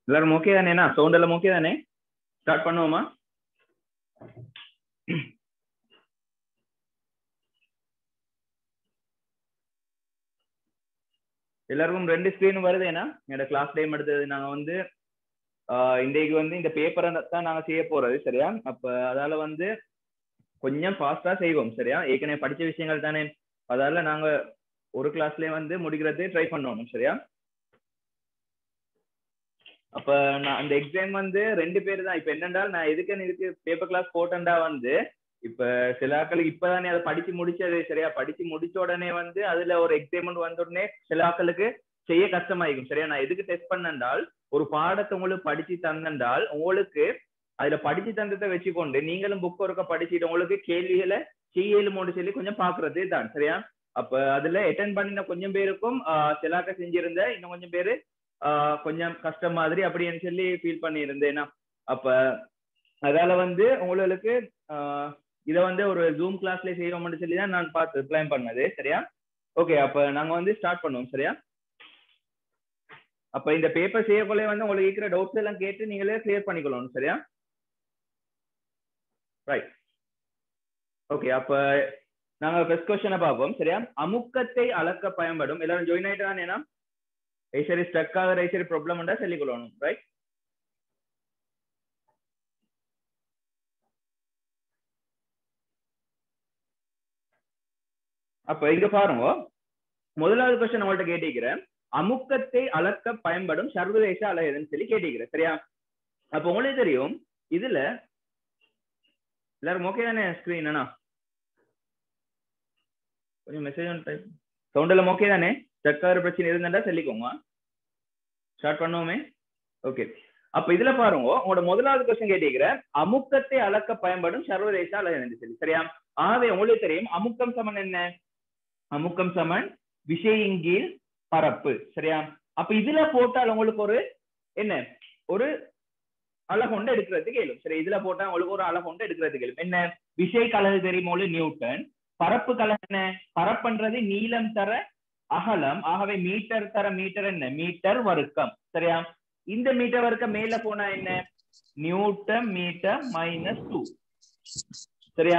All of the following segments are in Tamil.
எல்லாரும் ஓகே தானேண்ணா சவுண்ட் எல்லாம் ஓகே தானே ஸ்டார்ட் பண்ணுவோமா எல்லாருக்கும் ரெண்டு ஸ்க்ரீன் வருதேனா என்னோட கிளாஸ் டைம் எடுத்தது நாங்க வந்து ஆஹ் இன்றைக்கு வந்து இந்த பேப்பரை தான் நாங்க செய்ய போறது சரியா அப்ப அதால வந்து கொஞ்சம் ஃபாஸ்டா செய்வோம் சரியா ஏற்கனவே படிச்ச விஷயங்கள் தானே அதால நாங்க ஒரு கிளாஸ்லயே வந்து முடிக்கிறது ட்ரை பண்ணணும் சரியா அப்ப நான் அந்த எக்ஸாம் வந்து ரெண்டு பேர் தான் இப்ப என்னென்றால் நான் எதுக்கு இதுக்கு பேப்பர் கிளாஸ் போட்டேன்டா வந்து இப்ப சில ஆட்களுக்கு இப்பதானே அதை படிச்சு முடிச்சது சரியா படிச்சு முடிச்ச உடனே வந்து அதுல ஒரு எக்ஸாம் வந்த உடனே சில ஆட்களுக்கு செய்ய கஷ்டமாயிருக்கும் சரியா நான் எதுக்கு டெஸ்ட் பண்ணென்றால் ஒரு பாடத்தை உங்களுக்கு படிச்சு தந்தென்றால் உங்களுக்கு அதுல படிச்சு தந்ததை வச்சுக்கொண்டு நீங்களும் புக் ஒருக்க படிச்சுட்டு உங்களுக்கு கேள்விகளை செய்யலுமோன்னு சொல்லி கொஞ்சம் பாக்குறது தான் சரியா அப்ப அதுல அட்டன் பண்ணின கொஞ்சம் பேருக்கும் சிலாக்க செஞ்சிருந்த இன்னும் கொஞ்சம் பேரு கொஞ்சம் கஷ்டம் மாதிரி அப்படின்னு சொல்லி ஃபீல் பண்ணியிருந்தேன்னா அப்ப அதால வந்து உங்களுக்கு இதை வந்து ஒரு ஜூம் கிளாஸ்ல செய்வோம்னு சொல்லி தான் நான் பார்த்து பிளான் பண்ணது சரியா ஓகே அப்ப நாங்க வந்து ஸ்டார்ட் பண்ணுவோம் சரியா அப்ப இந்த பேப்பர் செய்யக்குள்ளே வந்து உங்களுக்கு இருக்கிற டவுட்ஸ் எல்லாம் கேட்டு நீங்களே கிளியர் பண்ணிக்கணும் சரியா ரைட் ஓகே அப்ப நாங்க ஃபர்ஸ்ட் கொஸ்டினை பார்ப்போம் சரியா அமுக்கத்தை அளக்க பயன்படும் எல்லாரும் ஜாயின் ஆயிட்டு தானேனா ஐசரி ஸ்டக் ஆகிற ஐசரி ப்ராப்ளம் உண்டா சொல்லிக்கொள்ளணும் ரைட் அப்ப இங்க பாருங்க முதலாவது கொஸ்டின் உங்கள்ட்ட கேட்டிருக்கிறேன் அமுக்கத்தை அளக்க பயன்படும் சர்வதேச அலை எதுன்னு சொல்லி கேட்டிருக்கிறேன் சரியா அப்ப உங்களுக்கு தெரியும் இதுல எல்லாரும் ஓகே தானே ஸ்கிரீன் அண்ணா கொஞ்சம் மெசேஜ் டைப் சவுண்ட் எல்லாம் ஓகே தானே ஸ்டக்கார பிரச்சனை இருந்தா சொல்லிக்கோங்க ஸ்டார்ட் பண்ணுவோமே ஓகே அப்ப இதுல பாருங்க உங்களோட முதலாவது கொஸ்டின் கேட்டிருக்கிற அமுக்கத்தை அளக்க பயன்படும் சர்வதேச அலை என்று சொல்லி சரியா ஆகவே உங்களுக்கு தெரியும் அமுக்கம் சமன் என்ன அமுக்கம் சமன் விஷயங்கீழ் பரப்பு சரியா அப்ப இதுல போட்டால் உங்களுக்கு ஒரு என்ன ஒரு அழகொண்டு எடுக்கிறதுக்கு இயலும் சரி இதுல போட்டா உங்களுக்கு ஒரு அழகொண்டு எடுக்கிறதுக்கு இயலும் என்ன விஷய கலகு தெரியுமோல நியூட்டன் பரப்பு கலகு என்ன பரப்புன்றது நீளம் தர அகலம் ஆகவே மீட்டர் தர மீட்டர் என்ன மீட்டர் வர்க்கம் சரியா இந்த மீட்டர் வர்க்கம் மேல போனா என்ன நியூட்டன் மீட்டர் மைனஸ் டூ சரியா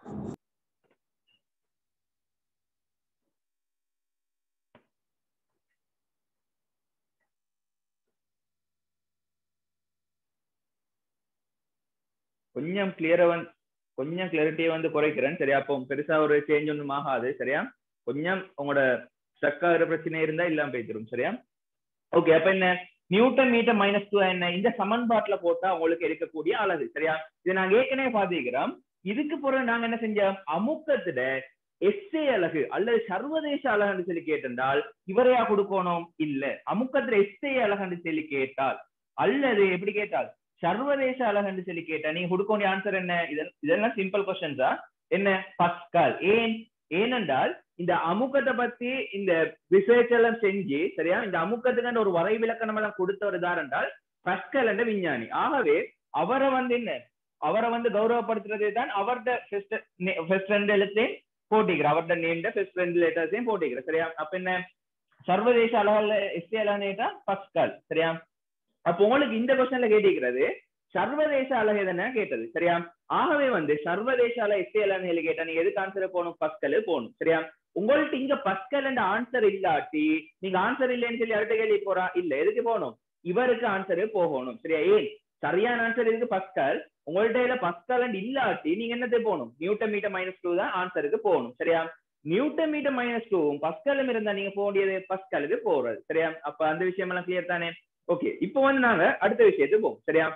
கொஞ்சம் கிளியரா வந்து கொஞ்சம் கிளாரிட்டியை வந்து குறைக்கிறேன் சரியா அப்போ பெருசா ஒரு சேஞ்ச் ஒன்றும் ஆகாது சரியா கொஞ்சம் உங்களோட ஸ்டக் ஆகிற பிரச்சனை இருந்தா இல்லாம போய்த்திரும் சரியா ஓகே அப்ப என்ன நியூட்டன் மீட்டர் மைனஸ் டூ என்ன இந்த சமன்பாட்டுல போட்டா உங்களுக்கு இருக்கக்கூடிய அழகு சரியா இது நாங்க ஏற்கனவே பாத்துக்கிறோம் இதுக்கு பிறகு நாங்க என்ன செஞ்சோம் அமுக்கத்துல எஸ்ஏ அழகு அல்லது சர்வதேச அழகுன்னு சொல்லி கேட்டிருந்தால் இவரையா கொடுக்கணும் இல்ல அமுக்கத்துல எஸ்ஏ அழகுன்னு சொல்லி கேட்டால் அல்லது எப்படி கேட்டால் சர்வதேச அழகுன்னு சொல்லி கேட்டா நீங்க கொடுக்க ஆன்சர் என்ன இதெல்லாம் சிம்பிள் கொஸ்டின்ஸா என்ன பஸ்கால் ஏன் ஏனென்றால் இந்த அமுக்கத்தை பத்தி இந்த ரிசர்ச் எல்லாம் செஞ்சு சரியா இந்த அமுக்கத்துக்கு ஒரு வரை விளக்கணம் எல்லாம் கொடுத்தவர் தான் என்றால் பஸ்கல் என்ற விஞ்ஞானி ஆகவே அவரை வந்து என்ன அவரை வந்து கௌரவப்படுத்துறதே தான் அவர்த ஃபர்ஸ்ட் ரெண்டு எழுத்தையும் போட்டிக்கிற அவர்த நேம்ட ஃபர்ஸ்ட் ரெண்டு லெட்டர்ஸையும் போட்டிக்கிற சரியா அப்ப என்ன சர்வதேச அளவில் எஸ்ஏ அலகனேட்டா பஸ்கல் சரியா அப்போ உங்களுக்கு இந்த கொஸ்டின்ல கேட்டிருக்கிறது சர்வதேச அழகு எதனா கேட்டது சரியா ஆகவே வந்து சர்வதேச அலை எஸ்ஏ அலகு கேட்டா நீங்க எதுக்கு ஆன்சர் போகணும் பஸ்கல் போகணும் சரியா உங்கள்ட்ட இங்க பஸ்கல் என்ற ஆன்சர் இல்லாட்டி நீங்க ஆன்சர் இல்லைன்னு சொல்லி அடுத்த கேள்வி போறா இல்ல எதுக்கு போகணும் இவருக்கு ஆன்சர் போகணும் சரியா ஏன் சரியான ஆன்சர் இருக்கு பஸ்கல் உங்கள்ட்ட பஸ்கல் அண்ட் இல்லாட்டி நீங்க என்னத்தை போகணும் நியூட்டன் மீட்டர் மைனஸ் டூ தான் ஆன்சருக்கு போகணும் சரியா நியூட்டன் மீட்டர் மைனஸ் டூவும் பஸ்கலும் இருந்தா நீங்க போக வேண்டியது பஸ்கலுக்கு போறது சரியா அப்ப அந்த விஷயம் எல்லாம் கிளியர் தானே ஓகே இப்போ வந்து நாங்க அடுத்த விஷயத்துக்கு போவோம் சரியா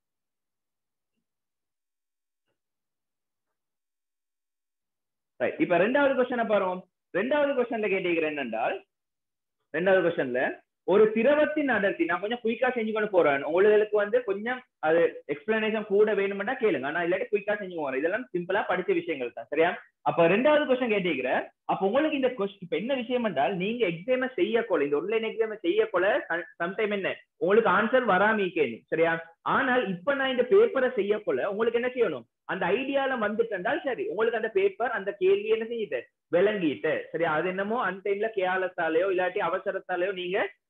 இப்ப ரெண்டாவது கொஸ்டினை பாருவோம் ரெண்டாவது கொஸ்டின்ல கேட்டீங்க என்னென்றால் ரெண்டாவது கொஸ்டின்ல ஒரு திரவத்தின் அடர்த்தி நான் கொஞ்சம் குயிக்கா செஞ்சு கொண்டு போறேன் உங்களுக்கு வந்து கொஞ்சம் அது எக்ஸ்பிளனேஷன் கூட வேணுமெண்டா கேளுங்க ஆனா இல்லாட்டி குயிக்கா செஞ்சு போறேன் இதெல்லாம் சிம்பிளா படிச்ச விஷயங்கள் தான் சரியா அப்ப ரெண்டாவது கொஸ்டின் கேட்டீங்க அப்ப உங்களுக்கு இந்த கொஸ்டின் இப்ப என்ன விஷயம் என்றால் நீங்க எக்ஸாம செய்யக்கொள்ள இந்த ஒன்லைன் எக்ஸாம செய்யக்கொள்ள சம்டைம் என்ன உங்களுக்கு ஆன்சர் வராமிக்கேன்னு சரியா ஆனால் இப்ப நான் இந்த பேப்பரை செய்யக்கொள்ள உங்களுக்கு என்ன செய்யணும் அந்த ஐடியால வந்துட்டால் சரி உங்களுக்கு அந்த பேப்பர் அந்த கேள்வி என்ன செஞ்சுட்டு விளங்கிட்டு சரியா அது என்னமோ அந்த டைம்ல கேலத்தாலேயோ இல்லாட்டி அவசரத்தாலேயோ நீங்க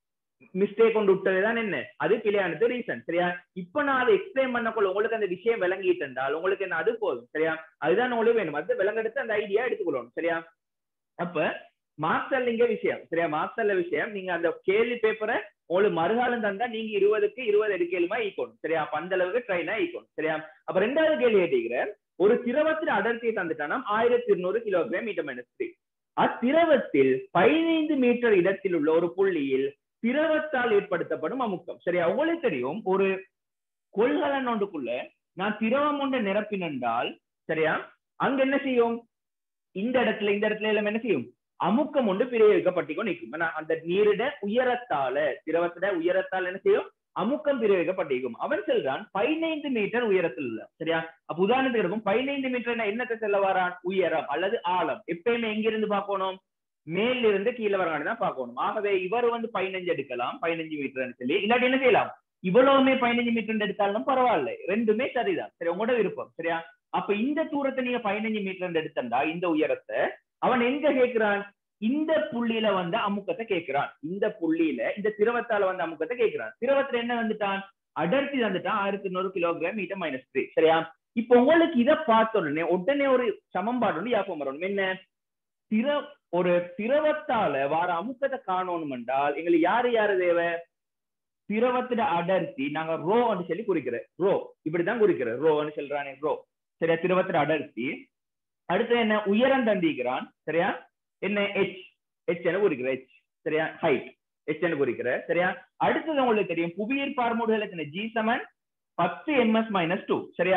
மிஸ்டேக் கொண்டு விட்டதுதான் என்ன அது பிழையானது ரீசன் சரியா இப்ப நான் அதை எக்ஸ்பிளைன் பண்ணக்குள்ள உங்களுக்கு அந்த விஷயம் விளங்கிட்டு இருந்தால் உங்களுக்கு என்ன அது போதும் சரியா அதுதான் உங்களுக்கு வேணும் அது விளங்கெடுத்து அந்த ஐடியா எடுத்துக்கொள்ளணும் சரியா அப்ப மாஸ்டர்ல இங்க விஷயம் சரியா மாஸ்டர்ல விஷயம் நீங்க அந்த கேள்வி பேப்பரை உங்களுக்கு மறுகாலம் தந்தா நீங்க இருபதுக்கு இருபது எடுக்கலுமா ஈக்கணும் சரியா அப்ப அந்த அளவுக்கு ட்ரைனா ஈக்கணும் சரியா அப்ப ரெண்டாவது கேள்வி கேட்டீங்க ஒரு திரவத்தின் அடர்த்தியை தந்துட்டானா ஆயிரத்தி இருநூறு கிலோகிராம் மீட்டர் மைனஸ் த்ரீ அத்திரவத்தில் பதினைந்து மீட்டர் இடத்தில் உள்ள ஒரு புள்ளியில் திரவத்தால் ஏற்படுத்தப்படும் அமுக்கம் சரியா உங்களுக்கு தெரியும் ஒரு கொள்கலன் ஒன்றுக்குள்ள நான் திரவம் ஒன்றை நிரப்பினென்றால் சரியா அங்க என்ன செய்யும் இந்த இடத்துல இந்த இடத்துல எல்லாம் என்ன செய்யும் அமுக்கம் ஒன்று பிரயோகிக்கப்பட்டிக்கோ நிற்கும் ஏன்னா அந்த நீரிட உயரத்தால திரவத்திட உயரத்தால் என்ன செய்யும் அமுக்கம் பிரயோகிக்கப்பட்டிருக்கும் அவன் செல்றான் பதினைந்து மீட்டர் உயரத்தில் உள்ள சரியா அப்ப உதாரணத்துக்கு இருக்கும் பதினைந்து மீட்டர் என்னத்தை செல்ல வரான் உயரம் அல்லது ஆழம் எப்பயுமே எங்கிருந்து பார்க்கணும் மேல இருந்து கீழே வரான்னு தான் பார்க்கணும் ஆகவே இவர் வந்து பதினஞ்சு எடுக்கலாம் பதினஞ்சு மீட்டர்னு சொல்லி இல்லாட்டி என்ன செய்யலாம் இவ்வளவுமே பதினஞ்சு மீட்டர் எடுத்தாலும் பரவாயில்ல ரெண்டுமே சரிதான் சரி உங்களோட விருப்பம் சரியா அப்ப இந்த தூரத்தை நீங்க பதினஞ்சு மீட்டர் எடுத்தா இந்த உயரத்தை அவன் எங்க கேட்கிறான் இந்த புள்ளியில வந்து அமுக்கத்தை கேட்கிறான் இந்த புள்ளியில இந்த திரவத்தால வந்து அமுக்கத்தை கேட்கிறான் திரவத்துல என்ன வந்துட்டான் அடர்த்தி வந்துட்டான் ஆயிரத்தி நூறு கிலோகிராம் மீட்டர் மைனஸ் த்ரீ சரியா இப்ப உங்களுக்கு இதை பார்த்த உடனே உடனே ஒரு சமன்பாடு வந்து யாபம் வரணும் என்ன திர ஒரு திரவத்தால வார அமுக்கத்தை காணணும் என்றால் எங்களுக்கு யாரு யாரு தேவை திரவத்திட அடர்த்தி நாங்க ரோன்னு சொல்லி குறிக்கிறேன் ரோ இப்படிதான் குறிக்கிறேன் ரோன்னு சொல்றானே ரோ சரியா திரவத்திட அடர்த்தி அடுத்து என்ன உயரம் தந்திக்கிறான் சரியா என்ன ஹெச் ஹெச் என குறிக்கிற ஹெச் சரியா ஹைட் ஹெச் என குறிக்கிற சரியா அடுத்தது உங்களுக்கு தெரியும் புவியீர் பார்முடுகள் எத்தனை ஜி செவன் பத்து எம்எஸ் மைனஸ் டூ சரியா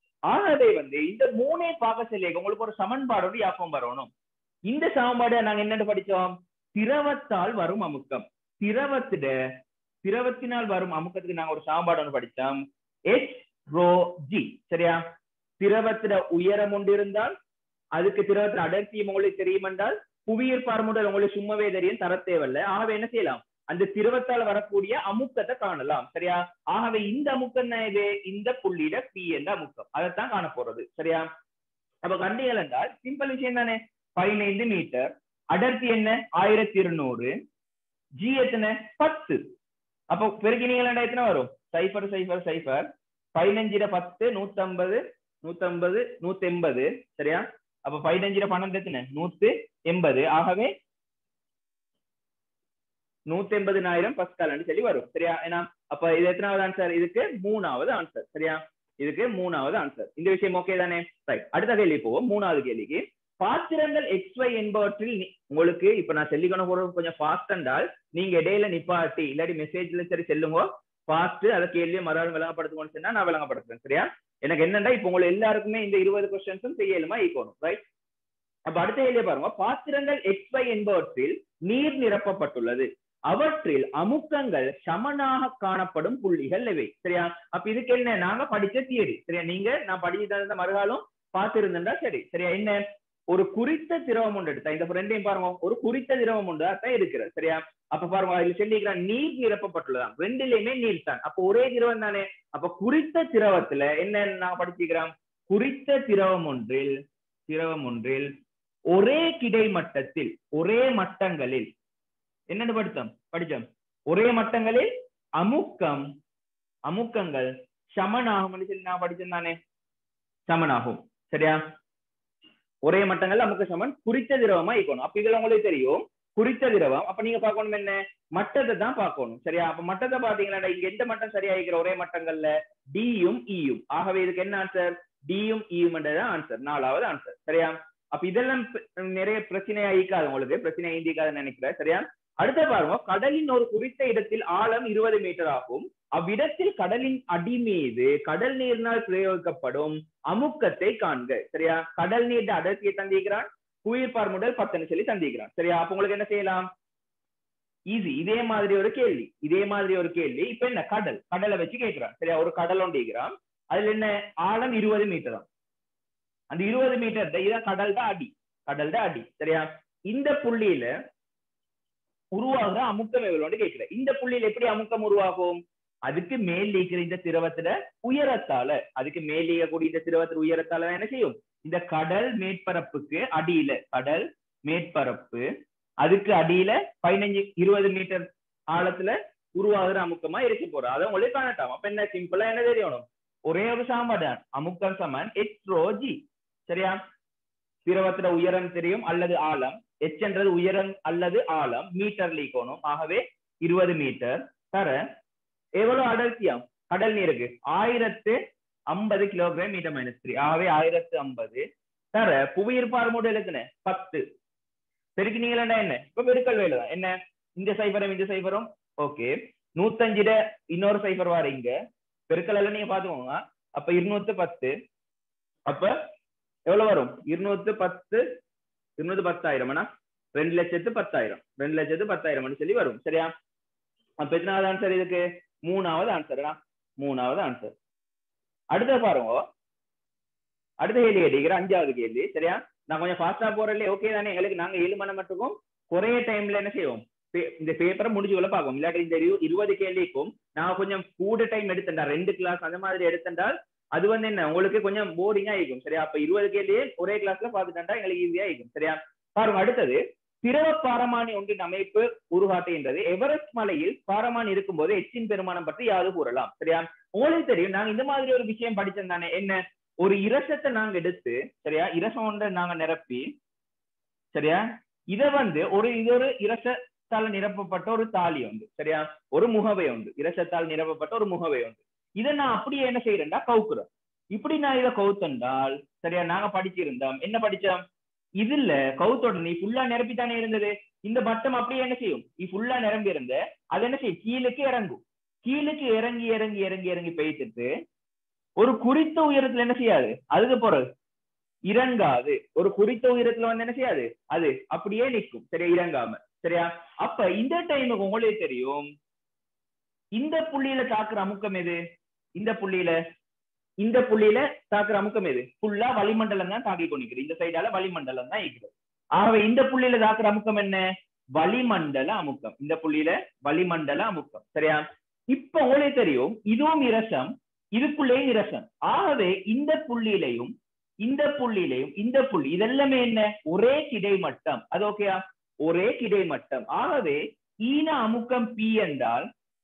ஆகவே வந்து இந்த மூணே பார்க்க சொல்லி உங்களுக்கு ஒரு சமன்பாடோடு யாப்பம் வரணும் இந்த சமன்பாடு நாங்க என்னென்னு படிச்சோம் திரவத்தால் வரும் அமுக்கம் திரவத்திட திரவத்தினால் வரும் அமுக்கத்துக்கு நாங்க ஒரு சமன்பாடு ஒன்று படிச்சோம் எச் ரோ ஜி சரியா திரவத்திட உயரம் ஒன்று இருந்தால் அதுக்கு திரவத்தின் அடர்த்தியும் உங்களுக்கு தெரியும் என்றால் புவியீர் பார்முடல் உங்களுக்கு சும்மாவே தெரியும் தர தேவையில்ல ஆகவே என்ன செய்யலாம் அந்த திரவத்தால் வரக்கூடிய அமுக்கத்தை காணலாம் சரியா ஆகவே இந்த அமுக்கம் இது இந்த புள்ளியில பி என்ற அமுக்கம் அதைத்தான் காண போறது சரியா அப்ப கண்டிகள் என்றால் சிம்பிள் விஷயம் தானே பதினைந்து மீட்டர் அடர்த்தி என்ன ஆயிரத்தி இருநூறு ஜி எத்தனை பத்து அப்போ பெருக்கினீங்களா எத்தனை வரும் சைஃபர் சைஃபர் சைஃபர் பதினஞ்சிட பத்து நூத்தம்பது நூத்தம்பது நூத்தி எண்பது சரியா அப்ப பதினஞ்சுல பன்னெண்டு எத்தனை நூத்து எண்பது ஆகவே நூத்தி எண்பதுனாயிரம் பஸ்கால் சொல்லி வரும் சரியா ஏன்னா அப்ப இது எத்தனாவது ஆன்சர் இதுக்கு மூணாவது ஆன்சர் சரியா இதுக்கு மூணாவது ஆன்சர் இந்த விஷயம் ஓகே தானே ரைட் அடுத்த கேள்வி போவோம் மூணாவது கேள்விக்கு பாத்திரங்கள் எக்ஸ் ஒய் என்பவற்றில் உங்களுக்கு இப்ப நான் செல்லிக்கணும் போறது கொஞ்சம் ஃபாஸ்ட் என்றால் நீங்க இடையில நிப்பாட்டி இல்லாட்டி மெசேஜ்ல சரி செல்லுங்க ஃபாஸ்ட் அதை கேள்வியை மறுநாள் விளங்கப்படுத்துவோம்னு சொன்னா நான் விளங்கப்படுத்துறேன் சரியா எனக்கு என்னன்னா இப்ப உங்களை எல்லாருக்குமே இந்த இருபது கொஸ்டின்ஸும் செய்யலுமா ஈக்கணும் ரைட் அப்ப அடுத்த கேள்வியை பாருங்க பாத்திரங்கள் எக்ஸ் ஒய் என்பவற்றில் நீர் நிரப்பப்பட்டுள்ளது அவற்றில் அமுக்கங்கள் சமனாக காணப்படும் புள்ளிகள் இவை சரியா அப்ப இதுக்கு என்ன நாங்க படிச்ச தியரி சரியா நீங்க நான் படிச்சு தந்த மறுகாலம் பார்த்திருந்தா சரி சரியா என்ன ஒரு குறித்த திரவம் ஒன்று எடுத்தா இந்த ரெண்டையும் பாருங்க ஒரு குறித்த திரவம் ஒன்று தான் இருக்கிறது சரியா அப்ப பாருங்க அதுல சொல்லிக்கிறான் நீர் நிரப்பப்பட்டுள்ளதான் ரெண்டுலயுமே நீர் தான் அப்ப ஒரே திரவம் தானே அப்ப குறித்த திரவத்துல என்ன நான் படிச்சுக்கிறோம் குறித்த திரவம் ஒன்றில் திரவம் ஒன்றில் ஒரே கிடைமட்டத்தில் ஒரே மட்டங்களில் என்னன்னு படித்தோம் படிச்சோம் ஒரே மட்டங்களில் அமுக்கம் அமுக்கங்கள் சமனாகும் சொல்லி நான் படிச்சேன் தானே சமனாகும் சரியா ஒரே மட்டங்கள்ல அமுக்க சமன் குறித்த திரவமா இருக்கணும் அப்ப இதுல உங்களுக்கு தெரியும் குறித்த திரவம் அப்ப நீங்க பார்க்கணும் என்ன மட்டத்தை தான் பார்க்கணும் சரியா அப்ப மட்டத்தை பாத்தீங்கன்னா இங்க எந்த மட்டம் சரியா இருக்கிற ஒரே மட்டங்கள்ல டியும் இயும் ஆகவே இதுக்கு என்ன ஆன்சர் டியும் இயும் ஆன்சர் நாலாவது ஆன்சர் சரியா அப்ப இதெல்லாம் நிறைய பிரச்சனை ஆயிக்காது உங்களுக்கு பிரச்சனை ஐந்திக்காதுன்னு நினைக்கிறேன் சரியா அடுத்த பாருங்க கடலின் ஒரு குறித்த இடத்தில் ஆழம் இருபது மீட்டர் ஆகும் அவ்விடத்தில் கடலின் அடி மீது கடல் நீரினால் பிரயோகிக்கப்படும் அமுக்கத்தை காண்க சரியா கடல் நீர் அடர்த்தியை தந்திக்கிறான் புவியீர்ப்பார் முதல் பத்துன்னு சொல்லி தந்திக்கிறான் சரியா அப்ப உங்களுக்கு என்ன செய்யலாம் ஈஸி இதே மாதிரி ஒரு கேள்வி இதே மாதிரி ஒரு கேள்வி இப்ப என்ன கடல் கடலை வச்சு கேட்கிறான் சரியா ஒரு கடல் ஒண்டிக்கிறான் அதுல என்ன ஆழம் இருபது மீட்டர் அந்த இருபது மீட்டர் இதான் கடல் தான் அடி கடல் தான் அடி சரியா இந்த புள்ளியில உருவாகிற அமுக்கம் எவ்வளோன்னு கேட்கிறேன் இந்த புள்ளியில எப்படி அமுக்கம் உருவாகும் அதுக்கு மேல் நீக்கிற இந்த திரவத்துல உயரத்தால அதுக்கு மேல் நீக்கக்கூடிய இந்த திரவத்துல உயரத்தால என்ன செய்யும் இந்த கடல் மேற்பரப்புக்கு அடியில கடல் மேற்பரப்பு அதுக்கு அடியில பதினஞ்சு இருபது மீட்டர் ஆழத்துல உருவாகிற அமுக்கமா இருக்க போறோம் அதை உங்களுக்கு காணட்டாம் அப்ப என்ன சிம்பிளா என்ன தெரியணும் ஒரே ஒரு சாம்பாடு தான் அமுக்கம் சமன் எச் ரோ ஜி சரியா திரவத்துல உயரம் தெரியும் அல்லது ஆழம் எச் என்றது உயரம் அல்லது ஆழம் மீட்டர் லீக்கணும் ஆகவே இருபது மீட்டர் தர எவ்வளவு அடர்த்தியாம் கடல் நீருக்கு ஆயிரத்து ஐம்பது கிலோகிராம் மீட்டர் மைனஸ் த்ரீ ஆகவே ஆயிரத்து ஐம்பது தர புவியீர்ப்பார் மூடலுக்குன்னு பத்து பெருக்கினீங்களா என்ன இப்ப பெருக்கல் வேலை தான் என்ன இந்த சைபரும் இந்த சைபரும் ஓகே நூத்தஞ்சுல இன்னொரு சைபர் வார இங்க பெருக்கல் எல்லாம் நீங்க பாத்துக்கோங்க அப்ப இருநூத்து பத்து அப்ப எவ்வளவு வரும் இருநூத்து பத்து இருநூத்து பத்தாயிரம் ரெண்டு லட்சத்து பத்தாயிரம் ரெண்டு லட்சத்து பத்தாயிரம் சொல்லி வரும் சரியா அப்ப எத்தனாவது ஆன்சர் இதுக்கு மூணாவது ஆன்சர்டா மூணாவது ஆன்சர் அடுத்த பாருங்க அடுத்த கேள்வி கேட்டீங்கிற அஞ்சாவது கேள்வி சரியா நான் கொஞ்சம் ஃபாஸ்டா போறதுல ஓகே தானே எங்களுக்கு நாங்க ஏழு மணி மட்டுக்கும் குறைய டைம்ல என்ன செய்வோம் இந்த பேப்பரை முடிஞ்சு கொள்ள பார்க்கும் இல்லாட்டி இந்த இருபது கேள்விக்கும் நான் கொஞ்சம் கூட டைம் எடுத்தேன்டா ரெண்டு கிளாஸ் அந்த மாதிரி எடுத்தேன்டால் அது வந்து என்ன உங்களுக்கு கொஞ்சம் போரிங்கா இருக்கும் சரியா அப்ப இருபது கேள்வியே ஒரே கிளாஸ்ல பாத்துட்டா எங்களுக்கு ஈஸியா இருக்கும் சரியா பாருங்க அடுத்தது திரவ பாரமானி ஒன்றின் அமைப்பு உருவாட்டுகின்றது எவரெஸ்ட் மலையில் பாரமானி இருக்கும்போது எச்சின் பெருமானம் பற்றி யாது கூறலாம் சரியா உங்களுக்கு தெரியும் நாங்க இந்த மாதிரி ஒரு விஷயம் படிச்சோம் தானே என்ன ஒரு இரசத்தை நாங்க எடுத்து சரியா இரசம் ஒன்றை நாங்க நிரப்பி சரியா இத வந்து ஒரு இது ஒரு இரசத்தால் நிரப்பப்பட்ட ஒரு தாலி உண்டு சரியா ஒரு முகவை உண்டு இரசத்தால் நிரப்பப்பட்ட ஒரு முகவை உண்டு இதை நான் அப்படியே என்ன செய்யறேன்டா கவுக்குறேன் இப்படி நான் இதை கவுத்தண்டால் சரியா நாங்க படிச்சிருந்தோம் என்ன படிச்சோம் இதுல கவுத்தோட நீ ஃபுல்லா நிரப்பி தானே இருந்தது இந்த பட்டம் அப்படியே என்ன செய்யும் நீ ஃபுல்லா நிரம்பி இருந்த அது என்ன செய்யும் கீழுக்கு இறங்கும் கீழுக்கு இறங்கி இறங்கி இறங்கி இறங்கி பெய்த்துட்டு ஒரு குறித்த உயரத்துல என்ன செய்யாது அதுக்கு போறது இறங்காது ஒரு குறித்த உயரத்துல வந்து என்ன செய்யாது அது அப்படியே நிற்கும் சரியா இறங்காம சரியா அப்ப இந்த டைமுக்கு உங்களுக்கு தெரியும் இந்த புள்ளியில தாக்குற அமுக்கம் எது இந்த புள்ளியில இந்த புள்ளியில தாக்குற அமுக்கம் எது ஃபுல்லா வளிமண்டலம் தான் தாக்கி கொண்டிருக்குது இந்த சைடால வளிமண்டலம் தான் இருக்குது ஆகவே இந்த புள்ளியில தாக்குற அமுக்கம் என்ன வளிமண்டல அமுக்கம் இந்த புள்ளியில வளிமண்டல அமுக்கம் சரியா இப்ப உங்களுக்கு தெரியும் இதுவும் இரசம் இதுக்குள்ளேயும் இரசம் ஆகவே இந்த புள்ளியிலையும் இந்த புள்ளியிலையும் இந்த புள்ளி இதெல்லாமே என்ன ஒரே கிடைமட்டம் அது ஓகேயா ஒரே கிடைமட்டம் ஆகவே ஈன அமுக்கம் பி என்றால்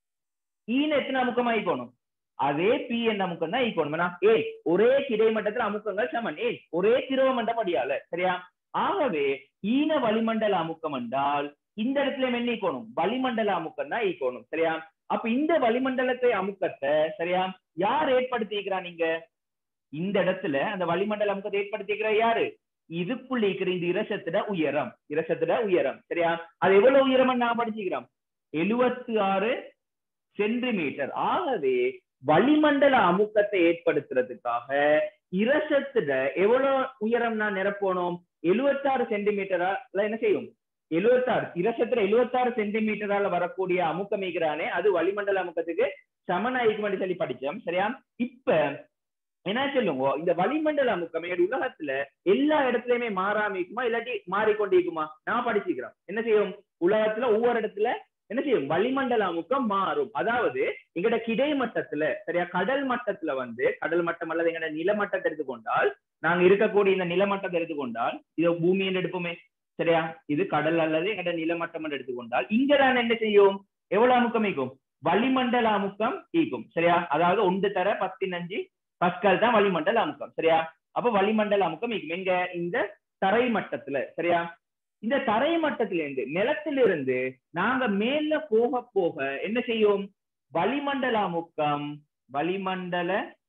ஈன எத்தனை அமுக்கம் ஆயிக்கணும் அதே பி என்ற அமுக்கம் தான் ஈக்கணும் ஏ ஒரே கிடைமட்டத்துல அமுக்கங்கள் சமன் ஏ ஒரே திரவ மண்டபடியால சரியா ஆகவே ஈன வளிமண்டல அமுக்கம் என்றால் இந்த இடத்துல என்ன ஈக்கணும் வளிமண்டல அமுக்கம் தான் ஈக்கணும் சரியா அப்ப இந்த வளிமண்டலத்தை அமுக்கத்தை சரியா யார் ஏற்படுத்திக்கிறா நீங்க இந்த இடத்துல அந்த வளிமண்டல அமுக்கத்தை ஏற்படுத்திக்கிற யாரு இதுக்குள்ள இருக்கிற இந்த இரசத்திட உயரம் இரசத்திட உயரம் சரியா அது எவ்வளவு உயரம் நான் படிச்சுக்கிறோம் எழுபத்தி ஆறு சென்டிமீட்டர் ஆகவே வளிமண்டல அமுக்கத்தை ஏற்படுத்துறதுக்காக இரசத்திட எவ்வளவு உயரம் நான் நிரப்பணும் எழுபத்தாறு சென்டிமீட்டரால என்ன செய்யும் எழுபத்தாறு இரசத்துல எழுபத்தாறு சென்டிமீட்டரால வரக்கூடிய அமுக்கமிக்கிறானே அது வளிமண்டல அமுக்கத்துக்கு சமனாயிக்குமென்று சொல்லி படிச்சோம் சரியா இப்ப என்ன சொல்லுங்க இந்த வளிமண்டல அமுக்கம் எங்க உலகத்துல எல்லா இடத்துலயுமே மாறாம இருக்குமா இல்லாட்டி மாறிக்கொண்டிருக்குமா நான் படிச்சுக்கிறேன் என்ன செய்யும் உலகத்துல ஒவ்வொரு இடத்துல என்ன செய்யும் வளிமண்டல அமுக்கம் மாறும் அதாவது எங்கட கிடைமட்டத்துல சரியா கடல் மட்டத்துல வந்து கடல் மட்டம் அல்லது எங்கட நிலமட்டத்தை எடுத்துக்கொண்டால் நாங்க இருக்கக்கூடிய இந்த நிலமட்டத்தை எடுத்துக்கொண்டால் இதை பூமின்னு எடுப்போமே சரியா இது கடல் அல்லது எங்கட நிலமட்டம் என்று எடுத்துக்கொண்டால் இங்கதான் என்ன செய்யும் எவ்வளவு அமுக்கம் ஈக்கும் வளிமண்டல அமுக்கம் ஈக்கும் சரியா அதாவது ஒன்று தர பத்தினஞ்சு பஸ்கல் தான் வளிமண்டல அமுக்கம் சரியா அப்ப வளிமண்டல அமுக்கம் ஈக்கும் எங்க இந்த தரை மட்டத்துல சரியா இந்த தரை மட்டத்தில இருந்து நிலத்திலிருந்து நாங்க மேல போக போக என்ன செய்யும் வளிமண்டல அமுக்கம் வளிமண்டல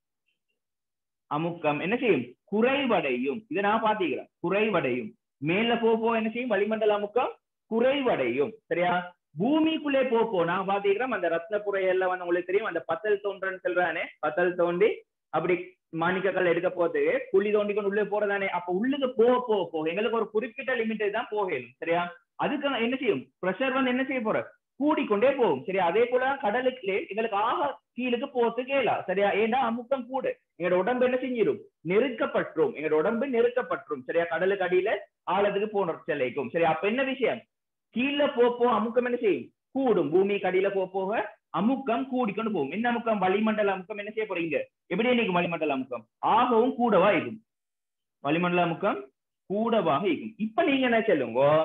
அமுக்கம் என்ன செய்யும் குறைவடையும் இதை நான் பாத்தீங்களா குறைவடையும் மேல போக போக என்ன செய்யும் வளிமண்டல அமுக்கம் குறைவடையும் சரியா பூமிக்குள்ளே போ போ நான் பாத்தீங்கன்னா அந்த ரத்னபுரை எல்லாம் வந்து உங்களுக்கு தெரியும் அந்த பத்தல் தோன்றன்னு சொல்றானே பத்தல் தோண்டி அப்படி மாணிக்கக்கல் எடுக்க போது குழி தோண்டி கொண்டு உள்ளே போறதானே அப்ப உள்ளுக்கு போக போக போக எங்களுக்கு ஒரு குறிப்பிட்ட லிமிட் தான் போகணும் சரியா அதுக்கு என்ன செய்யும் ப்ரெஷர் வந்து என்ன செய்ய போற கூடிக்கொண்டே போகும் சரியா அதே போல கடலுக்கு எங்களுக்கு ஆக கீழுக்கு போறது கேளா சரியா ஏன்னா அமுக்கம் கூட எங்களோட உடம்பு என்ன செஞ்சிடும் நெருக்கப்பற்றும் எங்களோட உடம்பு நெருக்கப்பற்றும் சரியா கடலுக்கு அடியில ஆழத்துக்கு போன செல்லைக்கும் சரி அப்ப என்ன விஷயம் கீழே போ போ அமுக்கம் என்ன செய்யும் கூடும் பூமி கடியில போக போக அமுக்கம் கூடிக்கொண்டு போகும் என்ன அமுக்கம் வளிமண்டல அமுக்கம் என்ன செய்ய போறீங்க எப்படி இன்னைக்கு வளிமண்டல அமுக்கம் ஆகவும் கூடவா இருக்கும் வளிமண்டல அமுக்கம் கூடவாக இருக்கும் இப்ப நீங்க என்ன சொல்லுங்க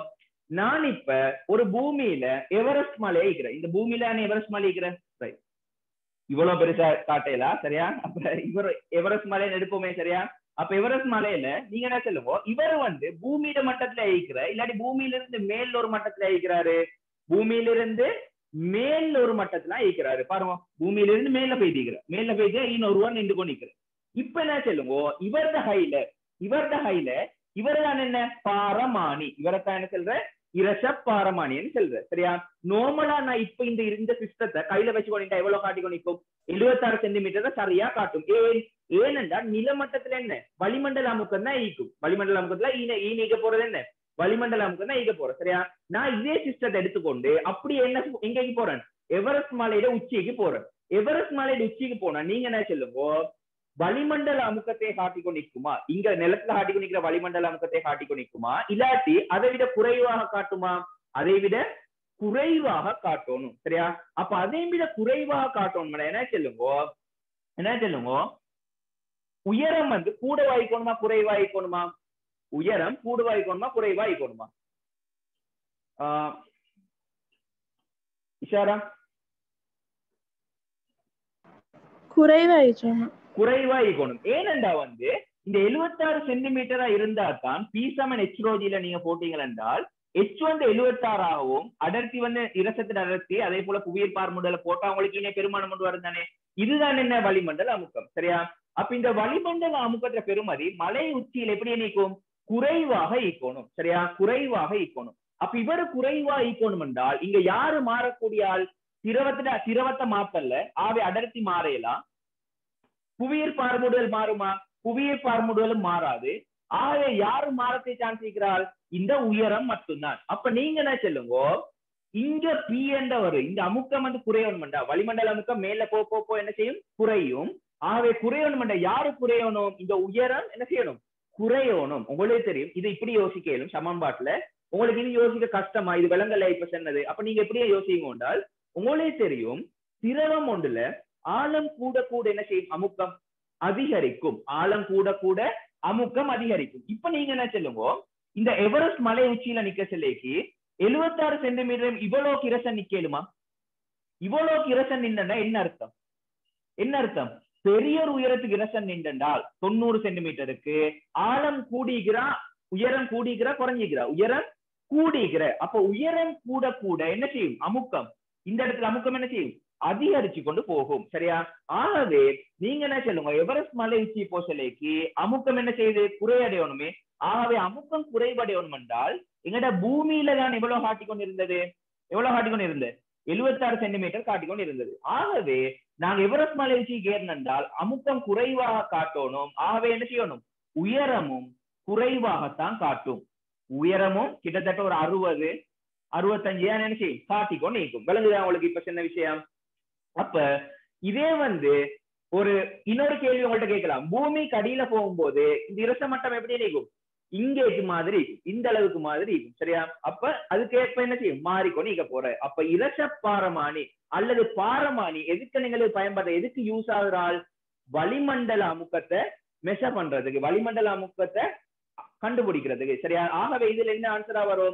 நான் இப்ப ஒரு பூமியில எவரெஸ்ட் மலை இருக்கிறேன் இந்த பூமியில நான் எவரெஸ்ட் மலை இருக்கிறேன் ரைட் இவ்வளவு பெருசா காட்டையிலா சரியா அப்ப இவர் எவரெஸ்ட் மலைன்னு எடுப்போமே சரியா அப்ப எவரெஸ்ட் மலையில நீங்க என்ன சொல்லுங்க இவர் வந்து பூமியில மட்டத்துல அழிக்கிற இல்லாட்டி பூமியில இருந்து மேல் ஒரு மட்டத்துல அழிக்கிறாரு பூமியில இருந்து மேல் ஒரு மட்டத்துல அழிக்கிறாரு பாருங்க பூமியில இருந்து மேல போயிட்டு மேல போயிட்டு இன்னொருவன் நின்று கொண்டிருக்கிற இப்ப என்ன சொல்லுங்க இவரத ஹைல இவரத ஹைல இவர் தான் என்ன பாரமானி இவரைத்தான் என்ன சொல்ற இரச பாரமானின்னு சொல்ற சரியா நார்மலா நான் இப்ப இந்த இந்த சிஸ்டத்தை கையில வச்சு கொண்டா எவ்வளவு காட்டி கொண்டிருக்கும் எழுபத்தாறு சென்டிமீட்டர் தான் சரியா காட்டும் ஏன் ஏனென்றால் நிலமட்டத்துல என்ன வளிமண்டல அமுக்கம் தான் ஈக்கும் வளிமண்டல அமுக்கத்துல ஈன ஈ நீக்க போறது என்ன வளிமண்டல அமுக்கம் தான் ஈக்க போறேன் சரியா நான் இதே சிஸ்டத்தை எடுத்துக்கொண்டு அப்படி என்ன எங்கேக்கு போறேன் எவரெஸ்ட் மலையோட உச்சிக்கு போறேன் எவரெஸ்ட் மலையோட உச்சிக்கு போனா நீங்க என்ன சொல்லுங்க வளிமண்டல அமுக்கத்தை காட்டிக்கொண்டு நிற்குமா இங்க நிலத்துல காட்டிக்கொண்டு நிற்கிற வளிமண்டல அமுக்கத்தை காட்டிக்கொண்டு நிற்குமா இல்லாட்டி அதை விட குறைவாக காட்டுமா அதை விட குறைவாக காட்டணும் சரியா அப்ப அதை விட குறைவாக காட்டணும் என்ன சொல்லுங்க என்ன சொல்லுங்க உயரம் வந்து கூட வாய்க்கணுமா குறைவா ஆயிக்கணுமா உயரம் கூட வாய்க்கணுமா குறைவா ஆயிக்கணுமா ஆஹ் இஷாரா குறைவாயிடுச்சு குறைவா இருக்கணும் ஏனென்றா வந்து இந்த எழுபத்தாறு சென்டிமீட்டரா இருந்தா தான் பி சமன் எச் ரோஜில நீங்க போட்டீங்கள் என்றால் எச் வந்து எழுபத்தாறாகவும் அடர்த்தி வந்து இரசத்தின் அடர்த்தி அதே போல புவியல் பார்முடல போட்டா உங்களுக்கு இனே பெருமானம் கொண்டு வரும் தானே இதுதான் என்ன வளிமண்டல அமுக்கம் சரியா அப்ப இந்த வளிமண்டல அமுக்கத்துல பெருமதி மலை உச்சியில் எப்படி நீக்கும் குறைவாக ஈக்கணும் சரியா குறைவாக ஈக்கணும் அப்ப இவரு குறைவா ஈக்கணும் என்றால் இங்க யாரு மாறக்கூடிய ஆள் திரவத்துல திரவத்தை மாத்தல்ல ஆவே அடர்த்தி மாறையலாம் புவியீர் பார்முடுதல் மாறுமா புவியீர் பார்முடுதலும் மாறாது ஆகவே யாரு மாறத்தை சான்ஸ் இருக்கிறாள் இந்த உயரம் மட்டும்தான் அப்ப நீங்க என்ன சொல்லுங்க இங்க பி என்ற ஒரு இந்த அமுக்கம் வந்து குறையணும்டா வளிமண்டல அமுக்கம் மேல போ போ போ என்ன செய்யும் குறையும் ஆகவே குறையணும்டா யாரு குறையணும் இந்த உயரம் என்ன செய்யணும் குறையணும் உங்களுக்கு தெரியும் இது இப்படி யோசிக்கலும் சமன்பாட்டுல உங்களுக்கு இது யோசிக்க கஷ்டமா இது விலங்கல்ல இப்ப சொன்னது அப்ப நீங்க எப்படியே யோசிங்க என்றால் உங்களே தெரியும் திரவம் ஒன்றுல ஆழம் கூட கூட என்ன செய்யும் அமுக்கம் அதிகரிக்கும் ஆழம் கூட கூட அமுக்கம் அதிகரிக்கும் இப்ப நீங்க என்ன சொல்லுங்க இந்த எவரெஸ்ட் மலை உச்சியில நிக்க சொல்லிக்கு எழுபத்தாறு சென்டிமீட்டர் இவ்வளவு கிரசன் நிக்கலுமா இவ்வளவு கிரசன் நின்றா என்ன அர்த்தம் என்ன அர்த்தம் பெரிய ஒரு உயரத்துக்கு இரசன் நின்றால் தொண்ணூறு சென்டிமீட்டருக்கு ஆழம் கூடிகிறா உயரம் கூடிகிறா குறைஞ்சிக்கிறா உயரம் கூடிகிற அப்ப உயரம் கூட கூட என்ன செய்யும் அமுக்கம் இந்த இடத்துல அமுக்கம் என்ன செய்யும் அதிகரிச்சு கொண்டு போகும் சரியா ஆகவே நீங்க என்ன சொல்லுங்க எவரெஸ்ட் மலை உச்சி போசலைக்கு அமுக்கம் என்ன செய்யுது குறையடையணுமே ஆகவே அமுக்கம் குறைவடையணும் என்றால் எங்கட பூமியில தான் எவ்வளவு காட்டிக்கொண்டு இருந்தது எவ்வளவு காட்டிக்கொண்டு இருந்தது எழுபத்தாறு சென்டிமீட்டர் காட்டிக்கொண்டு இருந்தது ஆகவே நாங்க எவரெஸ்ட் மலை உச்சிக்கு ஏறணும் என்றால் அமுக்கம் குறைவாக காட்டணும் ஆகவே என்ன செய்யணும் உயரமும் குறைவாகத்தான் காட்டும் உயரமும் கிட்டத்தட்ட ஒரு அறுபது அறுபத்தஞ்சு ஏன் நினைச்சு காட்டிக்கொண்டு நிற்கும் விளங்குதா உங்களுக்கு இப்ப சின்ன விஷயம் அப்ப இதே வந்து ஒரு இன்னொரு கேள்வி உங்கள்ட்ட கேட்கலாம் பூமிக்கு அடியில போகும்போது இந்த இரச மட்டம் எப்படி நீக்கும் இங்கேக்கு மாதிரி இருக்கும் இந்த அளவுக்கு மாதிரி இருக்கும் சரியா அப்ப அதுக்கேற்ப என்ன செய்யும் மாறிக்கொண்டு நீக்க போற அப்ப இரச பாரமானி அல்லது பாரமானி எதுக்கு நீங்கள் பயன்படுற எதுக்கு யூஸ் ஆகுறாள் வளிமண்டல அமுக்கத்தை மெஷர் பண்றதுக்கு வளிமண்டல அமுக்கத்தை கண்டுபிடிக்கிறதுக்கு சரியா ஆகவே இதுல என்ன ஆன்சரா வரும்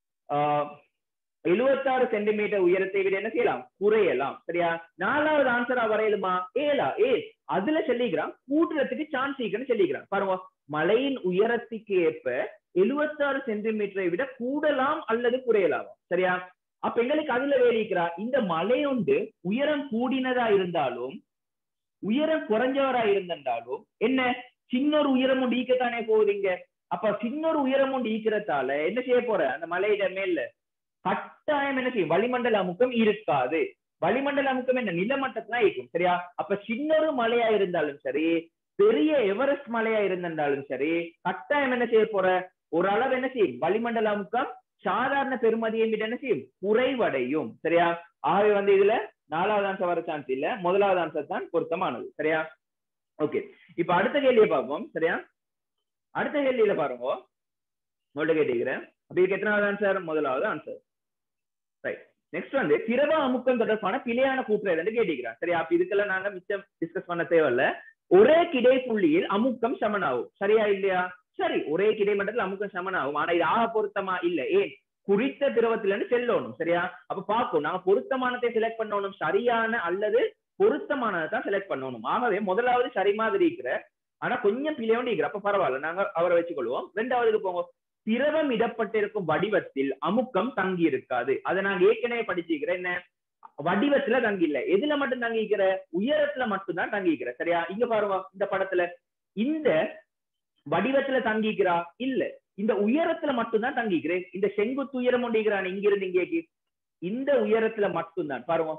எழுபத்தாறு சென்டிமீட்டர் உயரத்தை விட என்ன செய்யலாம் குறையலாம் சரியா நாலாவது ஆன்சரா வரையலுமா ஏலா ஏ அதுல சொல்லிக்கிறான் கூட்டுறதுக்கு சான்ஸ் இருக்குன்னு சொல்லிக்கிறான் பாருங்க மலையின் உயரத்துக்கு ஏற்ப எழுபத்தாறு சென்டிமீட்டரை விட கூடலாம் அல்லது குறையலாம் சரியா அப்ப எங்களுக்கு அதுல வேலிக்கிறா இந்த மலை உண்டு உயரம் கூடினதா இருந்தாலும் உயரம் குறைஞ்சவரா இருந்தாலும் என்ன சின்ன ஒரு உயரம் உண்டு ஈக்கத்தானே போகுதுங்க அப்ப சின்ன ஒரு உயரம் உண்டு ஈக்கிறதால என்ன செய்ய போற அந்த மலையிட மேல கட்டாயம் என்ன செய்யும் வளிமண்டல அமுக்கம் இருக்காது வளிமண்டல அமுக்கம் என்ன நிலமட்டத்துல இருக்கும் சரியா அப்ப சின்ன ஒரு மலையா இருந்தாலும் சரி பெரிய எவரெஸ்ட் மலையா இருந்தாலும் சரி கட்டாயம் என்ன செய்ய போற ஒரு அளவு என்ன செய்யும் வளிமண்டல அமுக்கம் சாதாரண பெருமதியை விட என்ன செய்யும் குறைவடையும் சரியா ஆகவே வந்து இதுல நாலாவது ஆன்சர் வர சான்ஸ் இல்ல முதலாவது ஆன்சர் தான் பொருத்தமானது சரியா ஓகே இப்ப அடுத்த கேள்வியை பார்ப்போம் சரியா அடுத்த கேள்வியில பாருங்க உங்கள்ட்ட கேட்டுக்கிறேன் அப்ப இதுக்கு எத்தனாவது ஆன்சர் முதலாவது ஆன்சர் ரைட் நெக்ஸ்ட் வந்து திரவ அமுக்கம் தொடர்பான பிழையான கூற்று எதுன்னு கேட்டுக்கிறேன் சரி அப்ப இதுக்கெல்லாம் நாங்க மிச்சம் டிஸ்கஸ் பண்ண தேவையில்ல ஒரே கிடை புள்ளியில் அமுக்கம் சமனாகும் சரியா இல்லையா சரி ஒரே கிடை மட்டத்தில் அமுக்கம் சமனாகும் ஆனா இது ஆக பொருத்தமா இல்ல ஏன் குறித்த திரவத்துல இருந்து செல்லணும் சரியா அப்ப பார்க்கும் நாங்க பொருத்தமானதை செலக்ட் பண்ணணும் சரியான அல்லது பொருத்தமானதை தான் செலக்ட் பண்ணணும் ஆகவே முதலாவது சரி மாதிரி இருக்கிற ஆனா கொஞ்சம் பிழையோண்டு இருக்கிற அப்ப பரவாயில்ல நாங்க அவரை வச்சுக்கொள்வோம் ரெண்டாவதுக்கு போங்க திரவம் இடப்பட்டிருக்கும் வடிவத்தில் அமுக்கம் தங்கி இருக்காது அதை நாங்க ஏற்கனவே படிச்சிருக்கிறேன் என்ன வடிவத்துல தங்கி இல்ல எதுல மட்டும் தங்கிக்கிற உயரத்துல மட்டும் தான் தங்கிக்கிற சரியா இங்க பாருங்க இந்த படத்துல இந்த வடிவத்துல தங்கிக்கிறா இல்ல இந்த உயரத்துல மட்டும்தான் தங்கிக்கிறேன் இந்த செங்குத்து உயரம் ஒண்டிக்கிறான் இங்க இருந்து இங்கேக்கு இந்த உயரத்துல மட்டும்தான் பாருங்க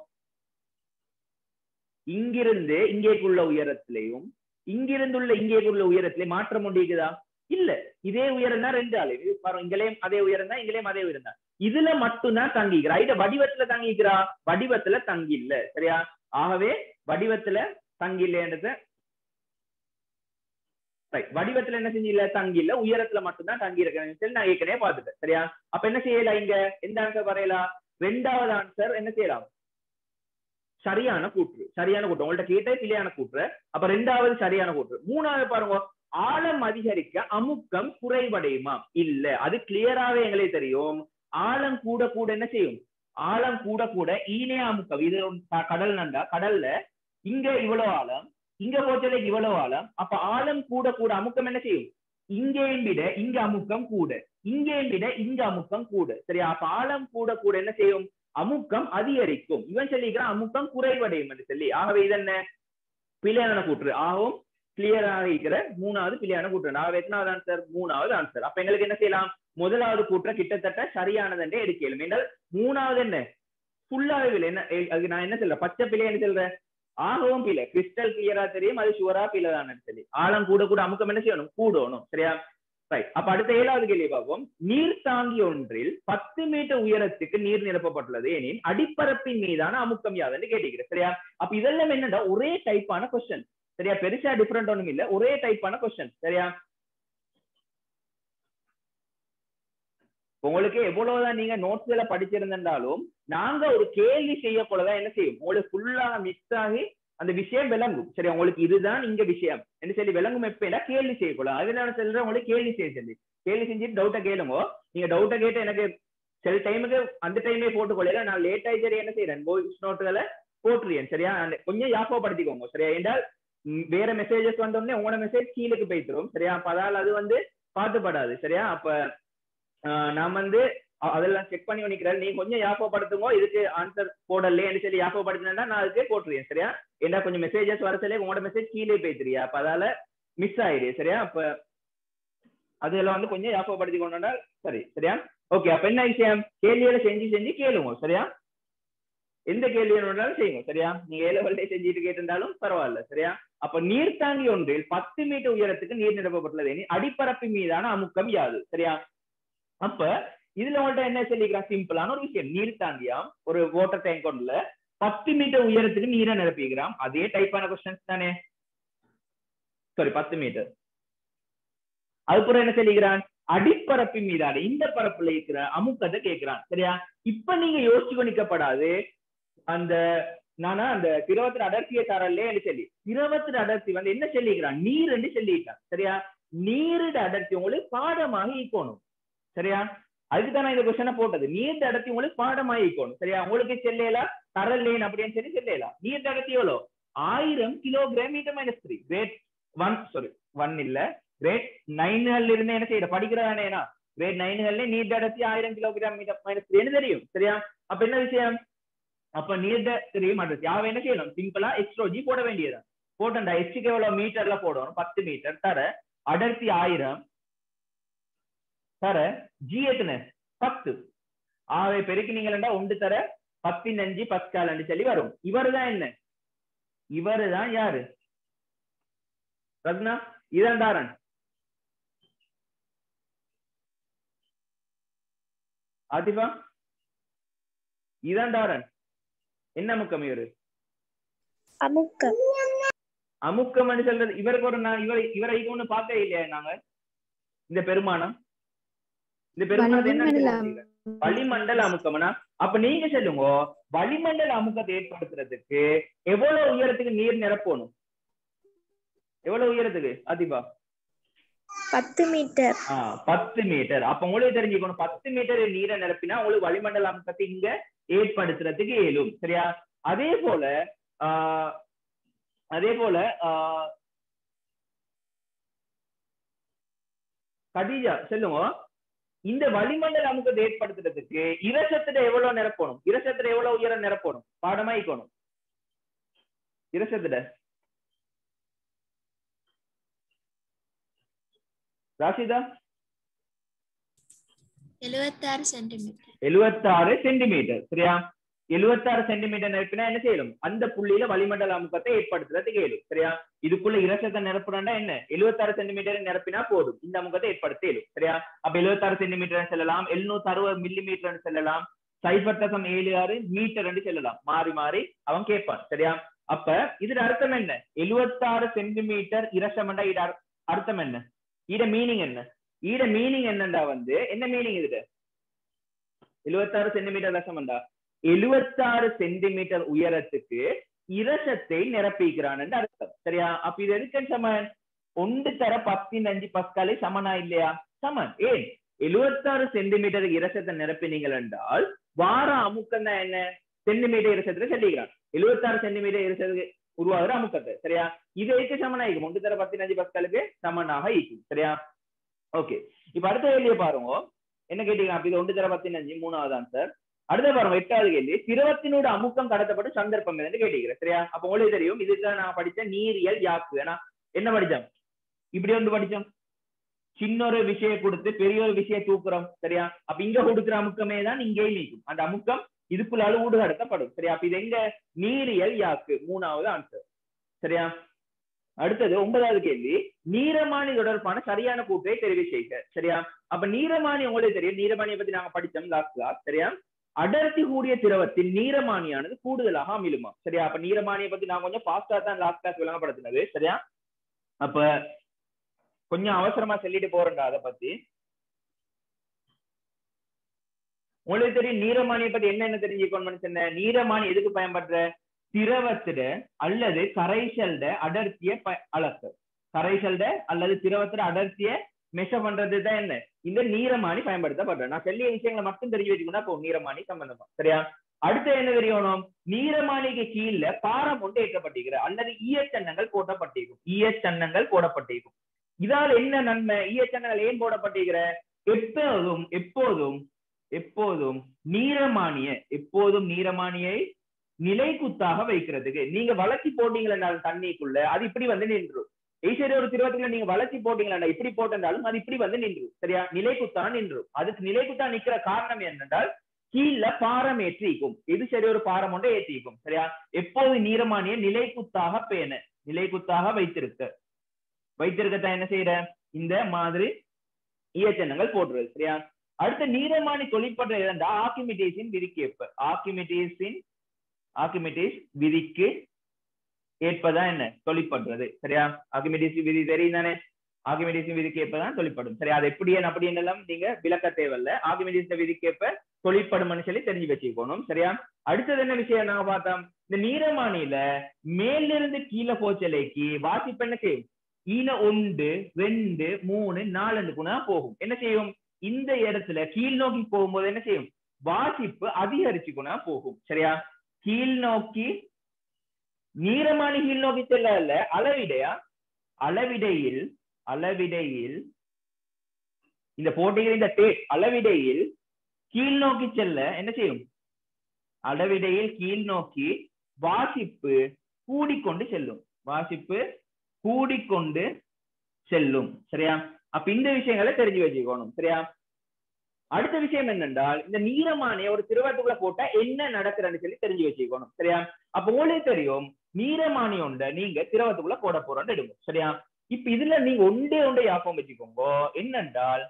இங்கிருந்து இங்கேக்குள்ள உயரத்திலையும் இங்கிருந்துள்ள இங்கேக்குள்ள உயரத்திலே மாற்றம் ஒண்டிக்குதா இல்ல இதே உயரம் தான் ரெண்டு ஆளு இது பாருங்க இங்களையும் அதே உயரம் தான் இங்களையும் அதே உயரம் தான் இதுல மட்டும்தான் தங்கிக்கிறா இத வடிவத்துல தங்கிக்கிறா வடிவத்துல தங்கி இல்ல சரியா ஆகவே வடிவத்துல தங்கி இல்லைன்றத ரைட் வடிவத்துல என்ன செஞ்சில்ல தங்கி இல்ல உயரத்துல மட்டும்தான் தங்கி இருக்கேன் சொல்லி நான் ஏற்கனவே பார்த்துட்டேன் சரியா அப்ப என்ன செய்யலாம் இங்க எந்த ஆன்சர் வரையலாம் ரெண்டாவது ஆன்சர் என்ன செய்யலாம் சரியான கூற்று சரியான கூற்று உங்கள்ட்ட கேட்டே பிழையான கூற்று அப்ப ரெண்டாவது சரியான கூற்று மூணாவது பாருங்க ஆழம் அதிகரிக்க அமுக்கம் குறைவடையுமா இல்ல அது கிளியராவே எங்களுக்கு தெரியும் ஆழம் கூட கூட என்ன செய்யும் ஆழம் கூட கூட ஈனே அமுக்கம் இது ஒரு க- கடல் நண்டா கடல்ல இங்க இவ்வளவு ஆழம் இங்க போச்சல இவ்வளவு ஆழம் அப்ப ஆழம் கூட கூட அமுக்கம் என்ன செய்யும் இங்கேயும் விட இங்க அமுக்கம் கூட இங்கேயும் விட இங்க அமுக்கம் கூட சரியா அப்ப ஆழம் கூட கூட என்ன செய்யும் அமுக்கம் அதிகரிக்கும் இவன் சொல்லிக்கிறான் அமுக்கம் குறைவடையும் என்று சொல்லி ஆகவே இது என்ன பிழையான கூற்று ஆகவும் கிளியராக இருக்கிற மூணாவது பிழையான கூற்று ஆகவே எத்தனாவது ஆன்சர் மூணாவது ஆன்சர் அப்ப எங்களுக்கு என்ன செய்யலாம் முதலாவது கூற்ற கிட்டத்தட்ட சரியானது என்றே எடுக்கலாம் என்றால் மூணாவது என்ன ஃபுல்லாவே பிழை என்ன ஏ, அதுக்கு நான் என்ன சொல்றேன் பச்சை பிழை என்ன சொல்றேன் ஆகவும் பிழை கிறிஸ்டல் கிளியரா தெரியும் அது ஷுவரா பிழை தான் சொல்லி ஆழம் கூட கூட அமுக்கம் என்ன செய்யணும் கூடணும் சரியா ரைட் அப்ப அடுத்த ஏழாவது கேள்வி பார்ப்போம் நீர் தாங்கி ஒன்றில் பத்து மீட்டர் உயரத்துக்கு நீர் நிரப்பப்பட்டுள்ளது எனில் அடிப்பரப்பின் மீதான அமுக்கம் யாதுன்னு கேட்டிருக்கிறேன் சரியா அப்ப இதெல்லாம் என்னடா ஒரே டைப்பான கொஸ்டின் சரியா பெருசா டிஃபரெண்ட் ஒண்ணும் இல்ல ஒரே டைப்பான கொஸ்டின் சரியா உங்களுக்கு எவ்வளவுதான் நீங்க நோட்ஸ்ல படிச்சிருந்தாலும் நாங்க ஒரு கேள்வி செய்யக்கூடதான் என்ன செய்யும் உங்களுக்கு ஃபுல்லா மிக்ஸ் ஆகி அந்த விஷயம் விளங்கும் சரி உங்களுக்கு இதுதான் இங்க விஷயம் என்ன சொல்லி விளங்கும் எப்ப கேள்வி செய்யக்கூடாது அதனால சொல்றேன் உங்களுக்கு கேள்வி செய்ய சொல்லி கேள்வி செஞ்சுட்டு டவுட்டை கேளுங்க நீங்க டவுட்டை கேட்டு எனக்கு சில டைமுக்கு அந்த டைமே போட்டுக்கொள்ள நான் லேட் ஆகி சரி என்ன செய்யறேன் வாய்ஸ் நோட்டுகளை போட்டுறேன் சரியா அந்த கொஞ்சம் யாப்பப்படுத்திக்கோங்க சரியா என்றால் ம், வேற மெசேஜஸ் வந்தோடனே உங்களோட மெசேஜ் கீழே போய்த்திரும் சரியா அப்ப அதால அது வந்து பாத்துப்படாது சரியா அப்ப ஆஹ், நான் வந்து அ- அதெல்லாம் செக் பண்ணி நிக்கிறேன் நீ கொஞ்சம் யாப்பப்படுத்துங்க இதுக்கு ஆன்சர் போடலையேன்னு சொல்லி யாப்பப்படுத்தினா நான் அதுக்கு போட்டுருவேன் சரியா ஏன்னா கொஞ்சம் மெசேஜஸ் வர சொல்லி உங்களோட மெசேஜ் கீழே போய்த்திரியா அப்ப அதால மிஸ் ஆயிடு சரியா அப்ப அதெல்லாம் வந்து கொஞ்சம் யாப்பப்படுத்தி கொண்டா சரி சரியா ஓகே அப்ப என்ன விஷயம் கேள்வியில செஞ்சு செஞ்சு கேளுங்க சரியா எந்த கேள்வி வேணும்னாலும் செய்யுங்க சரியா நீங்க ஏழு வல்டே செஞ்சுட்டு கேட்டிருந்தாலும் பரவாயில்ல சரியா அப்ப நீர்த்தாங்கி ஒன்றில் பத்து மீட்டர் உயரத்துக்கு நீர் நிரப்பப்பட்டுள்ளது எனில் அடிப்பரப்பின் மீதான அமுக்கம் யாது சரியா அப்ப இதுல உங்கள்ட்ட என்ன சொல்லிக்கிறான் சிம்பிளான ஒரு விஷயம் நீர் தாங்கியாம் ஒரு வாட்டர் டேங்க் ஒன்றுல பத்து மீட்டர் உயரத்துக்கு நீரை நிரப்பிக்கிறான் அதே டைப்பான கொஸ்டின்ஸ் தானே சாரி பத்து மீட்டர் அதுக்கப்புறம் என்ன சொல்லிக்கிறான் அடிப்பரப்பின் மீதான இந்த பரப்புல இருக்கிற அமுக்கத்தை கேட்கிறான் சரியா இப்ப நீங்க யோசிச்சு நிக்கப்படாது அந்த நானா அந்த திரவத்தின் அடர்த்தியை தரலே சொல்லி திரவத்தின் அடர்த்தி வந்து என்ன சொல்லிக்கிறான் நீர் என்று சொல்லிட்டான் சரியா நீரிட அடர்த்தி உங்களுக்கு பாடமாக ஈக்கணும் சரியா அதுக்குதான் நான் இந்த கொஸ்டினை போட்டது நீர் அடர்த்தி உங்களுக்கு பாடமாக ஈக்கணும் சரியா உங்களுக்கு செல்லையலா தரலேன் அப்படின்னு சொல்லி செல்லையலாம் நீர் அடர்த்தி எவ்வளோ ஆயிரம் kilogram metre minus three great one sorry one இல்ல கிரேட் நைன்கள்ல இருந்து என்ன செய்யற படிக்கிறதானேனா கிரேட் நைன்கள்ல நீர் அடர்த்தி ஆயிரம் கிலோகிராம் மீட்டர் மைனஸ் த்ரீன்னு தெரியும் சரியா அப்ப என்ன விஷயம் அப்ப நீர் தெரியும் அடர்த்தி அவ என்ன செய்யணும் சிம்பிளா எக்ஸ்ட்ரோஜி போட வேண்டியதுதான் போட்டா எச்சுக்கு எவ்வளவு மீட்டர்ல போடணும் பத்து மீட்டர் தர அடர்த்தி ஆயிரம் தர ஜி எத்தனை பத்து ஆவை பெருக்கினீங்களா ஒன்று தர பத்தின் அஞ்சு பஸ்கால் சொல்லி வரும் இவரு தான் என்ன இவரு தான் யாரு ரத்னா இதான் தாரன் ஆதிபா இதான் தாரன் என்ன முக்கம் இவரு அமுக்கம் அமுக்கம் சொல்றது இவருக்கு ஒரு நான் இவர் இவரை இது ஒண்ணு பார்க்க இல்லையா நாங்க இந்த பெருமானம் இந்த பெருமானத்தை என்ன வளிமண்டலம். வளிமண்டல அமுக்கம்னா அப்ப நீங்க சொல்லுங்க வளிமண்டல அமுக்கத்தை ஏற்படுத்துறதுக்கு எவ்வளவு உயரத்துக்கு நீர் நிரப்பணும் எவ்வளவு உயரத்துக்கு அதிபா பத்து மீட்டர் ஆ, பத்து மீட்டர் அப்ப உங்களுக்கு தெரிஞ்சுக்கணும் பத்து மீட்டர் நீரை நிரப்பினா உங்களுக்கு வளிமண்டல அமுக்கத்தை இங்க ஏற்படுத்துறதுக்கு இயலும் சரியா அதே போல ஆ, அதே போல ஆ, கதீஜா சொல்லுங்க இந்த வளிமண்டல அமுக்கத்தை ஏற்படுத்துறதுக்கு இரசத்துல எவ்வளவு நிரப்பணும் இரசத்துல எவ்வளவு உயரம் நிரப்பணும் பாடமாயிக்கணும் இரசத்துல ராஷிதா எழுபத்தாறு சென்டிமீட்டர் எழுவத்தாறு சென்டிமீட்டர் சரியா எழுவத்தாறு சென்டிமீட்டர் நிரப்பினா என்ன செய்யணும் அந்த புள்ளியில வளிமண்டல அமுக்கத்தை ஏற்படுத்துறதுக்கு இயலும் சரியா இதுக்குள்ள இரசத்தை நிரப்புறா என்ன எழுவத்தாறு சென்டிமீட்டர் நிரப்பினா போதும் இந்த அமுக்கத்தை ஏற்படுத்த இயலும் சரியா அப்ப எழுவத்தாறு சென்டிமீட்டர் செல்லலாம் எழுநூத்தி அறுபது மில்லி மீட்டர் செல்லலாம் சைபர் தசம் ஏழு ஆறு மீட்டர் செல்லலாம் மாறி மாறி அவன் கேட்பான் சரியா அப்ப இதுல அர்த்தம் என்ன எழுவத்தாறு சென்டிமீட்டர் இரசம்டா இது அர்- அர்த்தம் என்ன இட மீனிங் என்ன ஈட மீனிங் என்னண்டா வந்து என்ன மீனிங் இதுல எழுவத்தாறு சென்டிமீட்டர் ரசம்டா எழுவத்தாறு சென்டிமீட்டர் உயரத்துக்கு இரசத்தை நிரப்பிக்கிறான் என்று அர்த்தம் சரியா அப்ப இது எதுக்கு சமன் ஒன்று தர பத்தினஞ்சு பஸ்காலை சமனா இல்லையா சமன் ஏன் எழுவத்தாறு சென்டிமீட்டர் இரசத்தை நிரப்பினீங்கள் என்றால் வார அமுக்கம் தான் என்ன சென்டிமீட்டர் இரசத்துல சொல்லிக்கிறான் எழுவத்தாறு சென்டிமீட்டர் இரசத்துக்கு உருவாகிற அமுக்கத்தை சரியா இது எதுக்கு சமனா இருக்கும் ஒன்று தர பத்தினஞ்சு பஸ்காலுக்கு சமனாக இருக்கும் சரியா ஓகே இப்ப அடுத்த கேள்வியை பாருங்க என்ன கேட்டீங்க அப்ப இது ஒன்று தர பத்தினஞ்சு மூணாவது ஆன்சர் அடுத்த பாருங்க எட்டாவது கேள்வி திரவத்தினோட அமுக்கம் கடத்தப்படும் சந்தர்ப்பம் எதுன்னு கேட்டீங்க சரியா அப்ப உங்களுக்கு தெரியும் இதுக்கு நான் படிச்ச நீரியல் யாக்கு ஏன்னா என்ன படிச்சோம் இப்படி ஒன்று படிச்சோம் சின்ன ஒரு விஷயம் கொடுத்து பெரிய ஒரு விஷயம் தூக்குறோம் சரியா அப்ப இங்க கொடுக்குற அமுக்கமே தான் இங்கேயும் நீக்கும் அந்த அமுக்கம் இதுக்குள்ளால ஊடு கடத்தப்படும் சரியா அப்ப இது எங்க நீரியல் யாக்கு மூணாவது ஆன்சர் சரியா அடுத்தது ஒன்பதாவது கேள்வி நீரமானி தொடர்பான சரியான கூற்றை தெரிவு செய்க சரியா அப்ப நீரமானி உங்களுக்கு தெரியும் நீரமானியை பத்தி நாங்க படிச்சோம் லாஸ்ட் கிளாஸ் சரியா அடர்த்தி கூடிய திரவத்தில் நீரமானியானது கூடுதலாக அமிழுமா சரியா அப்ப நீரமானியை பத்தி நான் கொஞ்சம் ஃபாஸ்டா தான் லாஸ்ட் கிளாஸ் விளங்கப்படுத்தினது சரியா அப்ப கொஞ்சம் அவசரமா சொல்லிட்டு போறேன்டா அதை பத்தி உங்களுக்கு தெரியும் நீரமானியை பத்தி என்னென்ன தெரிஞ்சுக்கணும்னு சொன்ன நீரமானி எதுக்கு பயன்படுற திரவத்திட அல்லது கரைசல்ட அடர்த்திய ப- அளக்க கரைசல்ட அல்லது திரவத்திட அடர்த்திய மெஷர் பண்றது தான் என்ன இந்த நீரமானி பயன்படுத்தப்படுற நான் சொல்லிய விஷயங்களை மட்டும் தெரிஞ்சு வச்சுக்கணும் இப்போ நீரமானி சம்பந்தமா சரியா அடுத்து என்ன தெரியணும் நீரமானிக்கு கீழே பாரம் ஒன்று ஏற்றப்பட்டிருக்கிற அல்லது ஈயச்சன்னங்கள் போடப்பட்டிருக்கும் ஈயச்சன்னங்கள் போடப்பட்டிருக்கும் இதால் என்ன நன்மை ஈயச்சன்னங்கள் ஏன் போடப்பட்டிருக்கிற எப்போதும் எப்போதும் எப்போதும் நீரமானிய எப்போதும் நீரமானியை நிலைக்குத்தாக வைக்கிறதுக்கு நீங்க வளர்ச்சி போட்டீங்களா தண்ணிக்குள்ள அது இப்படி வந்து நின்றும் ஈஸ்வரி ஒரு திருவத்துல நீங்க வளர்ச்சி போட்டீங்களா இப்படி போட்டிருந்தாலும் அது இப்படி வந்து நின்றும் சரியா நிலைக்குத்தா நின்றும் அதுக்கு நிலைக்குத்தா நிக்கிற காரணம் என்னென்றால் கீழே பாரம் ஏற்றிக்கும் இது சரி ஒரு பாரம் ஒன்றை ஏற்றிக்கும் சரியா எப்போது நீரமானிய நிலைக்குத்தாக பேண நிலைக்குத்தாக வைத்திருக்க வைத்திருக்கத்தான் என்ன செய்யற இந்த மாதிரி ஈயச்சன்னங்கள் போட்டுறது சரியா அடுத்த நீரமானி தொழிற்பட்ட இரண்டா ஆக்கிமிட்டேஸின் விதிக்கேற்ப ஆக்கிமிட்டேஸின் ஆர்கிமிடிஸ் விதிக்கு ஏற்பதான் என்ன தொழிற்படுறது சரியா ஆர்கிமிடிஸ் விதி தெரியும் தானே ஆர்கிமிடிஸ் விதிக்கு ஏற்பதான் தொழிற்படும் சரி அது எப்படி அப்படி என்னெல்லாம் நீங்க விளக்க தேவையில்ல ஆர்கிமிடிஸ் விதிக்கு ஏற்ப தொழிற்படும் சொல்லி தெரிஞ்சு வச்சுக்கணும் சரியா அடுத்தது என்ன விஷயம் நாங்க பார்த்தோம் இந்த நீரமானியில மேலிருந்து கீழே போச்சலைக்கு வாசிப்பு என்ன செய்யும் ஈன ஒன்று ரெண்டு மூணு நாலு குணா போகும் என்ன செய்யும் இந்த இடத்துல கீழ் நோக்கி போகும்போது என்ன செய்யும் வாசிப்பு அதிகரிச்சுக்குனா போகும் சரியா கீழ் நோக்கி நீரமானி கீழ் நோக்கி செல்ல அல்ல அளவிடையா அளவிடையில் அளவிடையில் இந்த போட்டியில் இந்த டேப் அளவிடையில் கீழ் நோக்கி செல்ல என்ன செய்யும் அளவிடையில் கீழ் நோக்கி வாசிப்பு கூடிக்கொண்டு செல்லும் வாசிப்பு கூடிக்கொண்டு செல்லும் சரியா அப்ப இந்த விஷயங்களை தெரிஞ்சு வச்சுக்கணும் சரியா அடுத்த விஷயம் என்னென்றால் இந்த நீரமானிய ஒரு திரவத்துக்குள்ள போட்டா என்ன நடக்குதுன்னு சொல்லி தெரிஞ்சு வச்சுக்கணும் சரியா அப்ப உங்களுக்கு தெரியும் நீரமானி ஒன்றை நீங்க திரவத்துக்குள்ள போட போறோம்னு எடுங்க சரியா இப்ப இதுல நீங்க ஒன்றே ஒன்றை யாபம் வச்சுக்கோங்க என்னென்றால்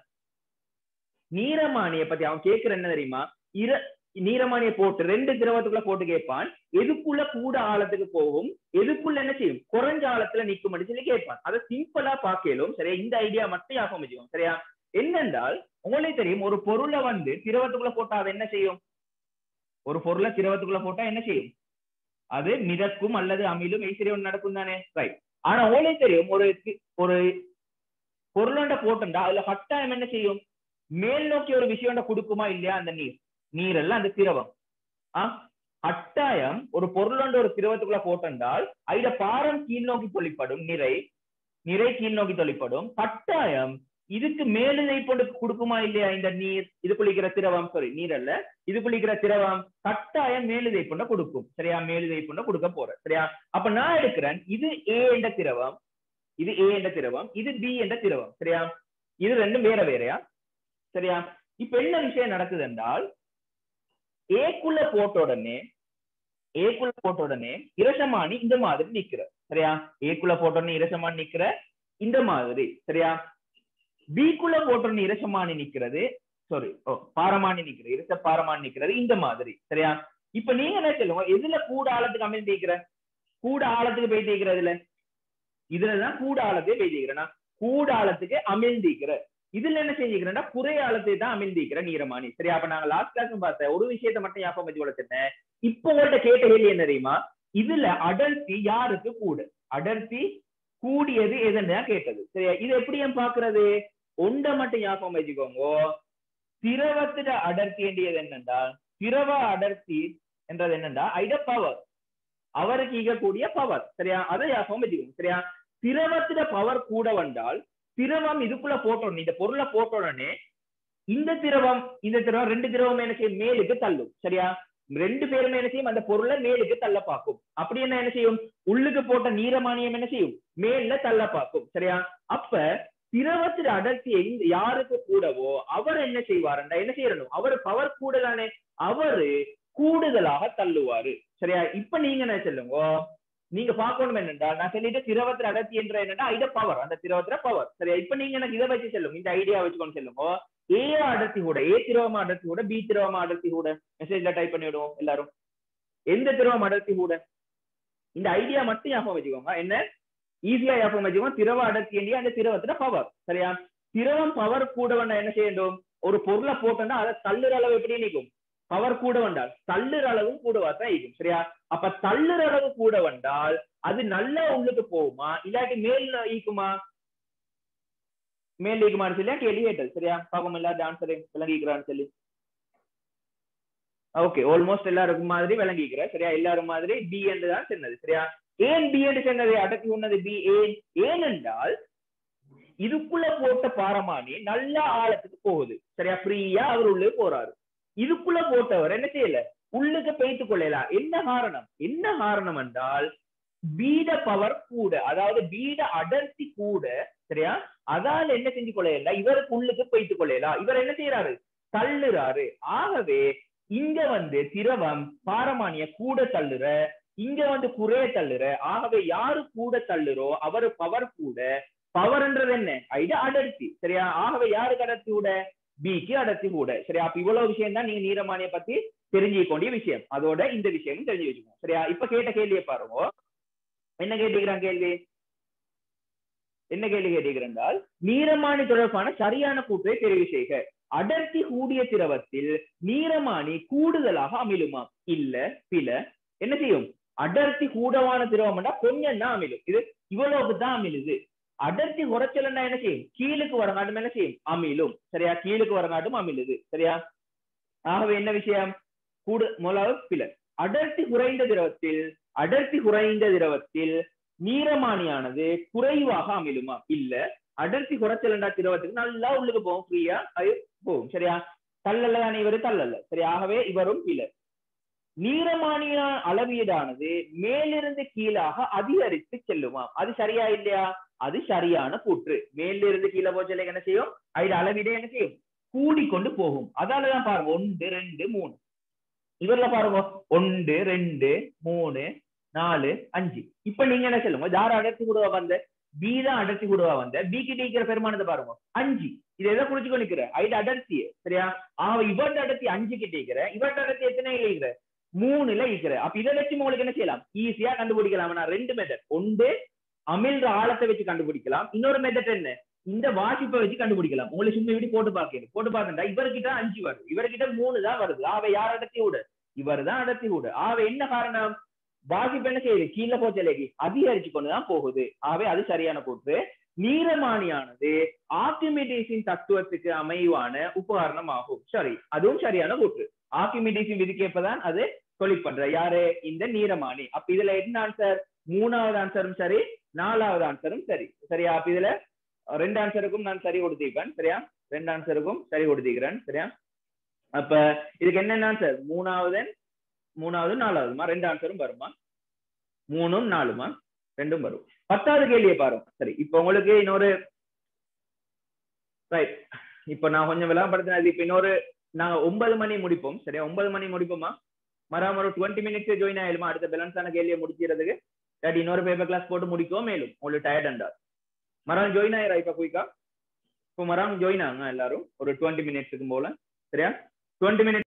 நீரமானிய பத்தி அவன் கேட்கிற என்ன தெரியுமா இர நீரமானிய போட்டு ரெண்டு திரவத்துக்குள்ள போட்டு கேட்பான் எதுக்குள்ள கூட ஆழத்துக்கு போகும் எதுக்குள்ள என்ன செய்யும் குறைஞ்ச ஆழத்துல நிக்கும் சொல்லி கேட்பான் அதை சிம்பிளா பார்க்கலும் சரியா இந்த ஐடியா மட்டும் யாபம் வச்சுக்கோங்க சரியா என்னென்றால் உங்களுக்கு தெரியும் ஒரு பொருளை வந்து திரவத்துக்குள்ள போட்டா அது என்ன செய்யும் ஒரு பொருளை திரவத்துக்குள்ள போட்டா என்ன செய்யும் அது மிதக்கும் அல்லது அமிலும் ஐஸ்வர்யம் நடக்கும் தானே ரைட் ஆனா உங்களுக்கு தெரியும் ஒரு ஒரு பொருளோட போட்டுண்டா அதுல கட்டாயம் என்ன செய்யும் மேல் நோக்கி ஒரு விஷயம் கொடுக்குமா இல்லையா அந்த நீர் நீர் எல்லாம் அந்த திரவம் ஆ கட்டாயம் ஒரு பொருளோட ஒரு திரவத்துக்குள்ள போட்டென்றால் அதுல பாரம் கீழ் நோக்கி தொழிற்படும் நிறை நிறை கீழ் நோக்கி தொழிற்படும் கட்டாயம் இதுக்கு மேலுதை போட்டு கொடுக்குமா இல்லையா இந்த நீர் இது குளிக்கிற திரவம் சாரி நீர் அல்ல இது குளிக்கிற திரவம் கட்டாயம் மேலுதை பொண்ண கொடுக்கும் சரியா மேலுதை பொண்ண கொடுக்க போறேன் சரியா அப்ப நான் எடுக்கிறேன் இது ஏ என்ற திரவம் இது ஏ என்ற திரவம் இது பி என்ற திரவம் சரியா இது ரெண்டும் வேற வேறையா சரியா இப்ப என்ன விஷயம் நடக்குது என்றால் ஏக்குள்ள போட்ட உடனே ஏக்குள்ள போட்ட உடனே இரசமானி இந்த மாதிரி நிக்கிற சரியா ஏக்குள்ள போட்ட உடனே இரசமானி நிக்கிற இந்த மாதிரி சரியா பிக்குள்ள போட்ட உடனே இரசமானி நிக்கிறது சாரி ஓ பாரமானி நிக்கிறது இரச பாரமானி நிக்கிறது இந்த மாதிரி சரியா இப்ப நீங்க என்ன சொல்லுங்க எதுல கூட ஆழத்துக்கு அமைந்து தேய்க்கிற கூட ஆழத்துக்கு போய் தேய்க்கிறதுல இதுலதான் கூட ஆழத்தையே போய் தேய்க்கிறேன்னா கூட ஆழத்துக்கு அமிழ்ந்திக்கிற இதுல என்ன செஞ்சுக்கிறேன்னா குறை ஆழத்தை தான் அமிழ்ந்திக்கிற நீரமானி சரி அப்ப நாங்க லாஸ்ட் கிளாஸ் பார்த்த ஒரு விஷயத்த மட்டும் ஞாபகம் வச்சு வளர்த்துட்டேன் இப்போ உங்கள்ட்ட கேட்ட கேள்வி என்ன தெரியுமா இதுல அடர்த்தி யாருக்கு கூட அடர்த்தி கூடியது எதுன்னு கேட்டது சரியா இது எப்படி ஏன் பாக்குறது ஒன்றை மட்டும் ஞாபகம் வச்சுக்கோங்க திரவத்திட அடர்த்தி என்றது என்னண்டா திரவ அடர்த்தி என்றது என்னண்டா ஐட பவர் அவருக்கு ஈகக்கூடிய பவர் சரியா அதை ஞாபகம் வச்சுக்கோங்க சரியா திரவத்திட பவர் கூட வந்தால் திரவம் இதுக்குள்ள போட்டோம் இந்த பொருளை போட்ட உடனே இந்த திரவம் இந்த திரவம் ரெண்டு திரவம் என்ன செய்யும் மேலுக்கு தள்ளும் சரியா ரெண்டு பேருமே என்ன செய்யும் அந்த பொருளை மேலுக்கு தள்ள பார்க்கும் அப்படி என்ன என்ன செய்யும் உள்ளுக்கு போட்ட நீரமானியம் என்ன செய்யும் மேல தள்ள பார்க்கும் சரியா அப்ப திரவத்தின் அடர்த்தியை யாருக்கு கூடவோ அவர் என்ன செய்வாருண்டா என்ன செய்யணும் அவர் பவர் கூடதானே அவரு கூடுதலாக தள்ளுவாரு சரியா இப்ப நீங்க என்ன சொல்லுங்க நீங்க பார்க்கணும் என்னண்டா நான் சொல்லிட்டு திரவத்திர அடர்த்தி என்ற என்னன்னா இத பவர் அந்த திரவத்திர பவர் சரியா இப்ப நீங்க எனக்கு இதை வச்சு சொல்லுங்க இந்த ஐடியா வச்சுக்கொண்டு சொல்லுங்க ஏ அடர்த்தி கூட ஏ திரவமா அடர்த்தி கூட பி திரவமா அடர்த்தி கூட மெசேஜ்ல டைப் பண்ணி விடுவோம் எல்லாரும் எந்த திரவம் அடர்த்தி கூட இந்த ஐடியா மட்டும் ஞாபகம் வச்சுக்கோங்க என்ன ஈஸியா ஞாபகம் வச்சுக்கோங்க திரவ அடர்த்தி என்ற அந்த திரவத்துல பவர் சரியா திரவம் பவர் கூட வேண்டாம் என்ன செய்ய வேண்டும் ஒரு பொருளை போட்டோம்னா அதை தள்ளுற அளவு எப்படி நிற்கும் பவர் கூட வந்தால் தள்ளுற அளவும் கூடவா தான் இருக்கும் சரியா அப்ப தள்ளுற அளவு கூட வந்தால் அது நல்லா உள்ளுக்கு போகுமா இல்லாட்டி மேல் ஈக்குமா மேல் ஈக்குமான்னு சொல்லி கேள்வி கேட்டது சரியா பாப்போம் எல்லாரும் ஆன்சர் விளங்கிக்கிறான்னு சொல்லி ஓகே ஆல்மோஸ்ட் எல்லாருக்கும் மாதிரி விளங்கிக்கிறேன் சரியா எல்லாரும் மாதிரி பி என்று தான் சொன்னது சரியா ஏன் பி என்று சொன்னது அடக்கி உன்னது பி ஏன் ஏனென்றால் இதுக்குள்ள போட்ட பாரமானி நல்ல ஆழத்துக்கு போகுது சரியா ஃப்ரீயா அவர் உள்ளே போறாரு இதுக்குள்ள போட்டவர் என்ன செய்யல உள்ளுக்கு பெய்த்து கொள்ளலாம் என்ன காரணம் என்ன காரணம் என்றால் பீட பவர் கூட அதாவது பீட அடர்த்தி கூட சரியா அதால என்ன செஞ்சு கொள்ளல இவருக்கு உள்ளுக்கு பெய்த்து கொள்ளலாம் இவர் என்ன செய்யறாரு தள்ளுறாரு ஆகவே இங்க வந்து திரவம் பாரமானிய கூட தள்ளுற இங்க வந்து குறைய தள்ளுற ஆகவே யாரு கூட தள்ளுறோ அவரு பவர் கூட பவர்ன்றது என்ன இது அடர்த்தி சரியா ஆகவே யாருக்கு அடர்த்தி கூட பிக்கு அடர்த்தி கூட சரியா அப்ப இவ்வளவு விஷயம் தான் நீங்க நீரமானிய பத்தி தெரிஞ்சுக்க வேண்டிய விஷயம் அதோட இந்த விஷயமும் தெரிஞ்சு வச்சுக்கோங்க சரியா இப்ப கேட்ட கேள்வியை பாருங்க என்ன கேட்டுக்கிறான் கேள்வி என்ன கேள்வி கேட்டுக்கிறால் நீரமானி தொடர்பான சரியான கூற்றை தெரிவு செய்க அடர்த்தி கூடிய திரவத்தில் நீரமானி கூடுதலாக அமிழுமா இல்ல பில என்ன செய்யும் அடர்த்தி கூடவான திரவம்னா கொஞ்சம் தான் அமிழும் இது இவ்வளவுக்கு தான் அமிழுது அடர்த்தி குறைச்சலன்னா என்ன செய்யும் கீழுக்கு வரங்காட்டும் என்ன செய்யும் அமிழும் சரியா கீழுக்கு வரங்காட்டும் அமிழுது சரியா ஆகவே என்ன விஷயம் கூடு முதலாவது பில அடர்த்தி குறைந்த திரவத்தில் அடர்த்தி குறைந்த திரவத்தில் நீரமானியானது குறைவாக அமிழுமா இல்ல அடர்த்தி குறைச்சலண்டா திரவத்துக்கு நல்லா உள்ளுக்கு போகும் ஃப்ரீயா அது போகும் சரியா தள்ளல தானே இவரு தள்ளல சரி ஆகவே இவரும் இல்ல நீரமானிய அளவீடானது மேலிருந்து கீழாக அதிகரித்து செல்லுமா அது சரியா இல்லையா அது சரியான கூற்று மேலிருந்து கீழே போச்சல என்ன செய்யும் அது அளவீடே என்ன செய்யும் கூடிக்கொண்டு போகும் அதாலதான் பாருங்க ஒன்று ரெண்டு மூணு இவர்ல பாருங்க ஒன்று ரெண்டு மூணு நாலு அஞ்சு இப்ப நீங்க என்ன சொல்லுங்க யார் அடர்த்தி கூடவா வந்த பி தான் அடர்த்தி கூடவா வந்த பி கிட்ட இருக்கிற பெருமானத்தை பாருங்க அஞ்சு இது எதை குறிச்சு நிக்கிற ஐடு அடர்த்தி சரியா ஆக இவர்ட அடர்த்தி அஞ்சு கிட்ட இருக்கிற இவர்ட அடர்த்தி எத்தனை இருக்கிற மூணுல இருக்கிற அப்ப இதை வச்சு உங்களுக்கு என்ன செய்யலாம் ஈஸியா கண்டுபிடிக்கலாம் நான் ரெண்டு மெத்தட் ஒன்று அமிழ்ற ஆழத்தை வச்சு கண்டுபிடிக்கலாம் இன்னொரு மெத்தட் என்ன இந்த வாசிப்பை வச்சு கண்டுபிடிக்கலாம் உங்களுக்கு சும்மா இப்படி போட்டு பார்க்கணும் போட்டு பார்க்கண்டா இவர்கிட்ட அஞ்சு வருது இவர்கிட்ட மூணு தான் வருது ஆவை யார் அடர்த்தி விடு இவர் தான் அடர்த்தி விடு ஆவை என்ன காரணம் வாசிப்பு என்ன செய்யுது கீழே போச்சலேக்கு அதிகரிச்சு கொண்டுதான் போகுது ஆகவே அது சரியான கூற்று நீரமானியானது ஆர்கிமிடீஸின் தத்துவத்துக்கு அமைவான உபகரணம் ஆகும் சரி அதுவும் சரியான கூற்று ஆர்கிமிடீஸின் விதிக்கேற்பதான் அது சொல்லிக் பண்ற யாரு இந்த நீரமானி அப்ப இதுல என்ன ஆன்சர் மூணாவது ஆன்சரும் சரி நாலாவது ஆன்சரும் சரி சரியா அப்ப இதுல ரெண்டு ஆன்சருக்கும் நான் சரி கொடுத்திருப்பேன் சரியா ரெண்டு ஆன்சருக்கும் சரி கொடுத்திருக்கிறேன் சரியா அப்ப இதுக்கு என்னென்ன ஆன்சர் மூணாவது மூணாவது நாலாவதுமா ரெண்டு ஆன்சரும் வருமா மூணும் நாலுமா ரெண்டும் வரும் பத்தாவது கேள்வியை பாருங்க சரி இப்ப உங்களுக்கு இன்னொரு ரைட் இப்ப நான் கொஞ்சம் விளம்பரப்படுத்தினது இப்ப இன்னொரு நாங்க ஒன்பது மணி முடிப்போம் சரியா ஒன்பது மணி முடிப்போமா மறாம ஒரு டுவெண்ட்டி மினிட்ஸ் ஜாயின் ஆயிடுமா அடுத்த பேலன்ஸான கேள்வியை முடிக்கிறதுக்கு இல்லாட்டி இன்னொரு பேப்பர் கிளாஸ் போட்டு முடிக்கவும் மேலும் உங்களுக்கு டயர்ட் அண்டா மரம் ஜாயின் ஆயிரா இப்ப குயிக்கா இப்போ மரம் ஜாயின் ஆகுங்க எல்லாரும் ஒரு டுவெண்ட்டி மினிட்ஸுக்கு போல சரியா டுவெண்ட்டி மினிட்ஸ்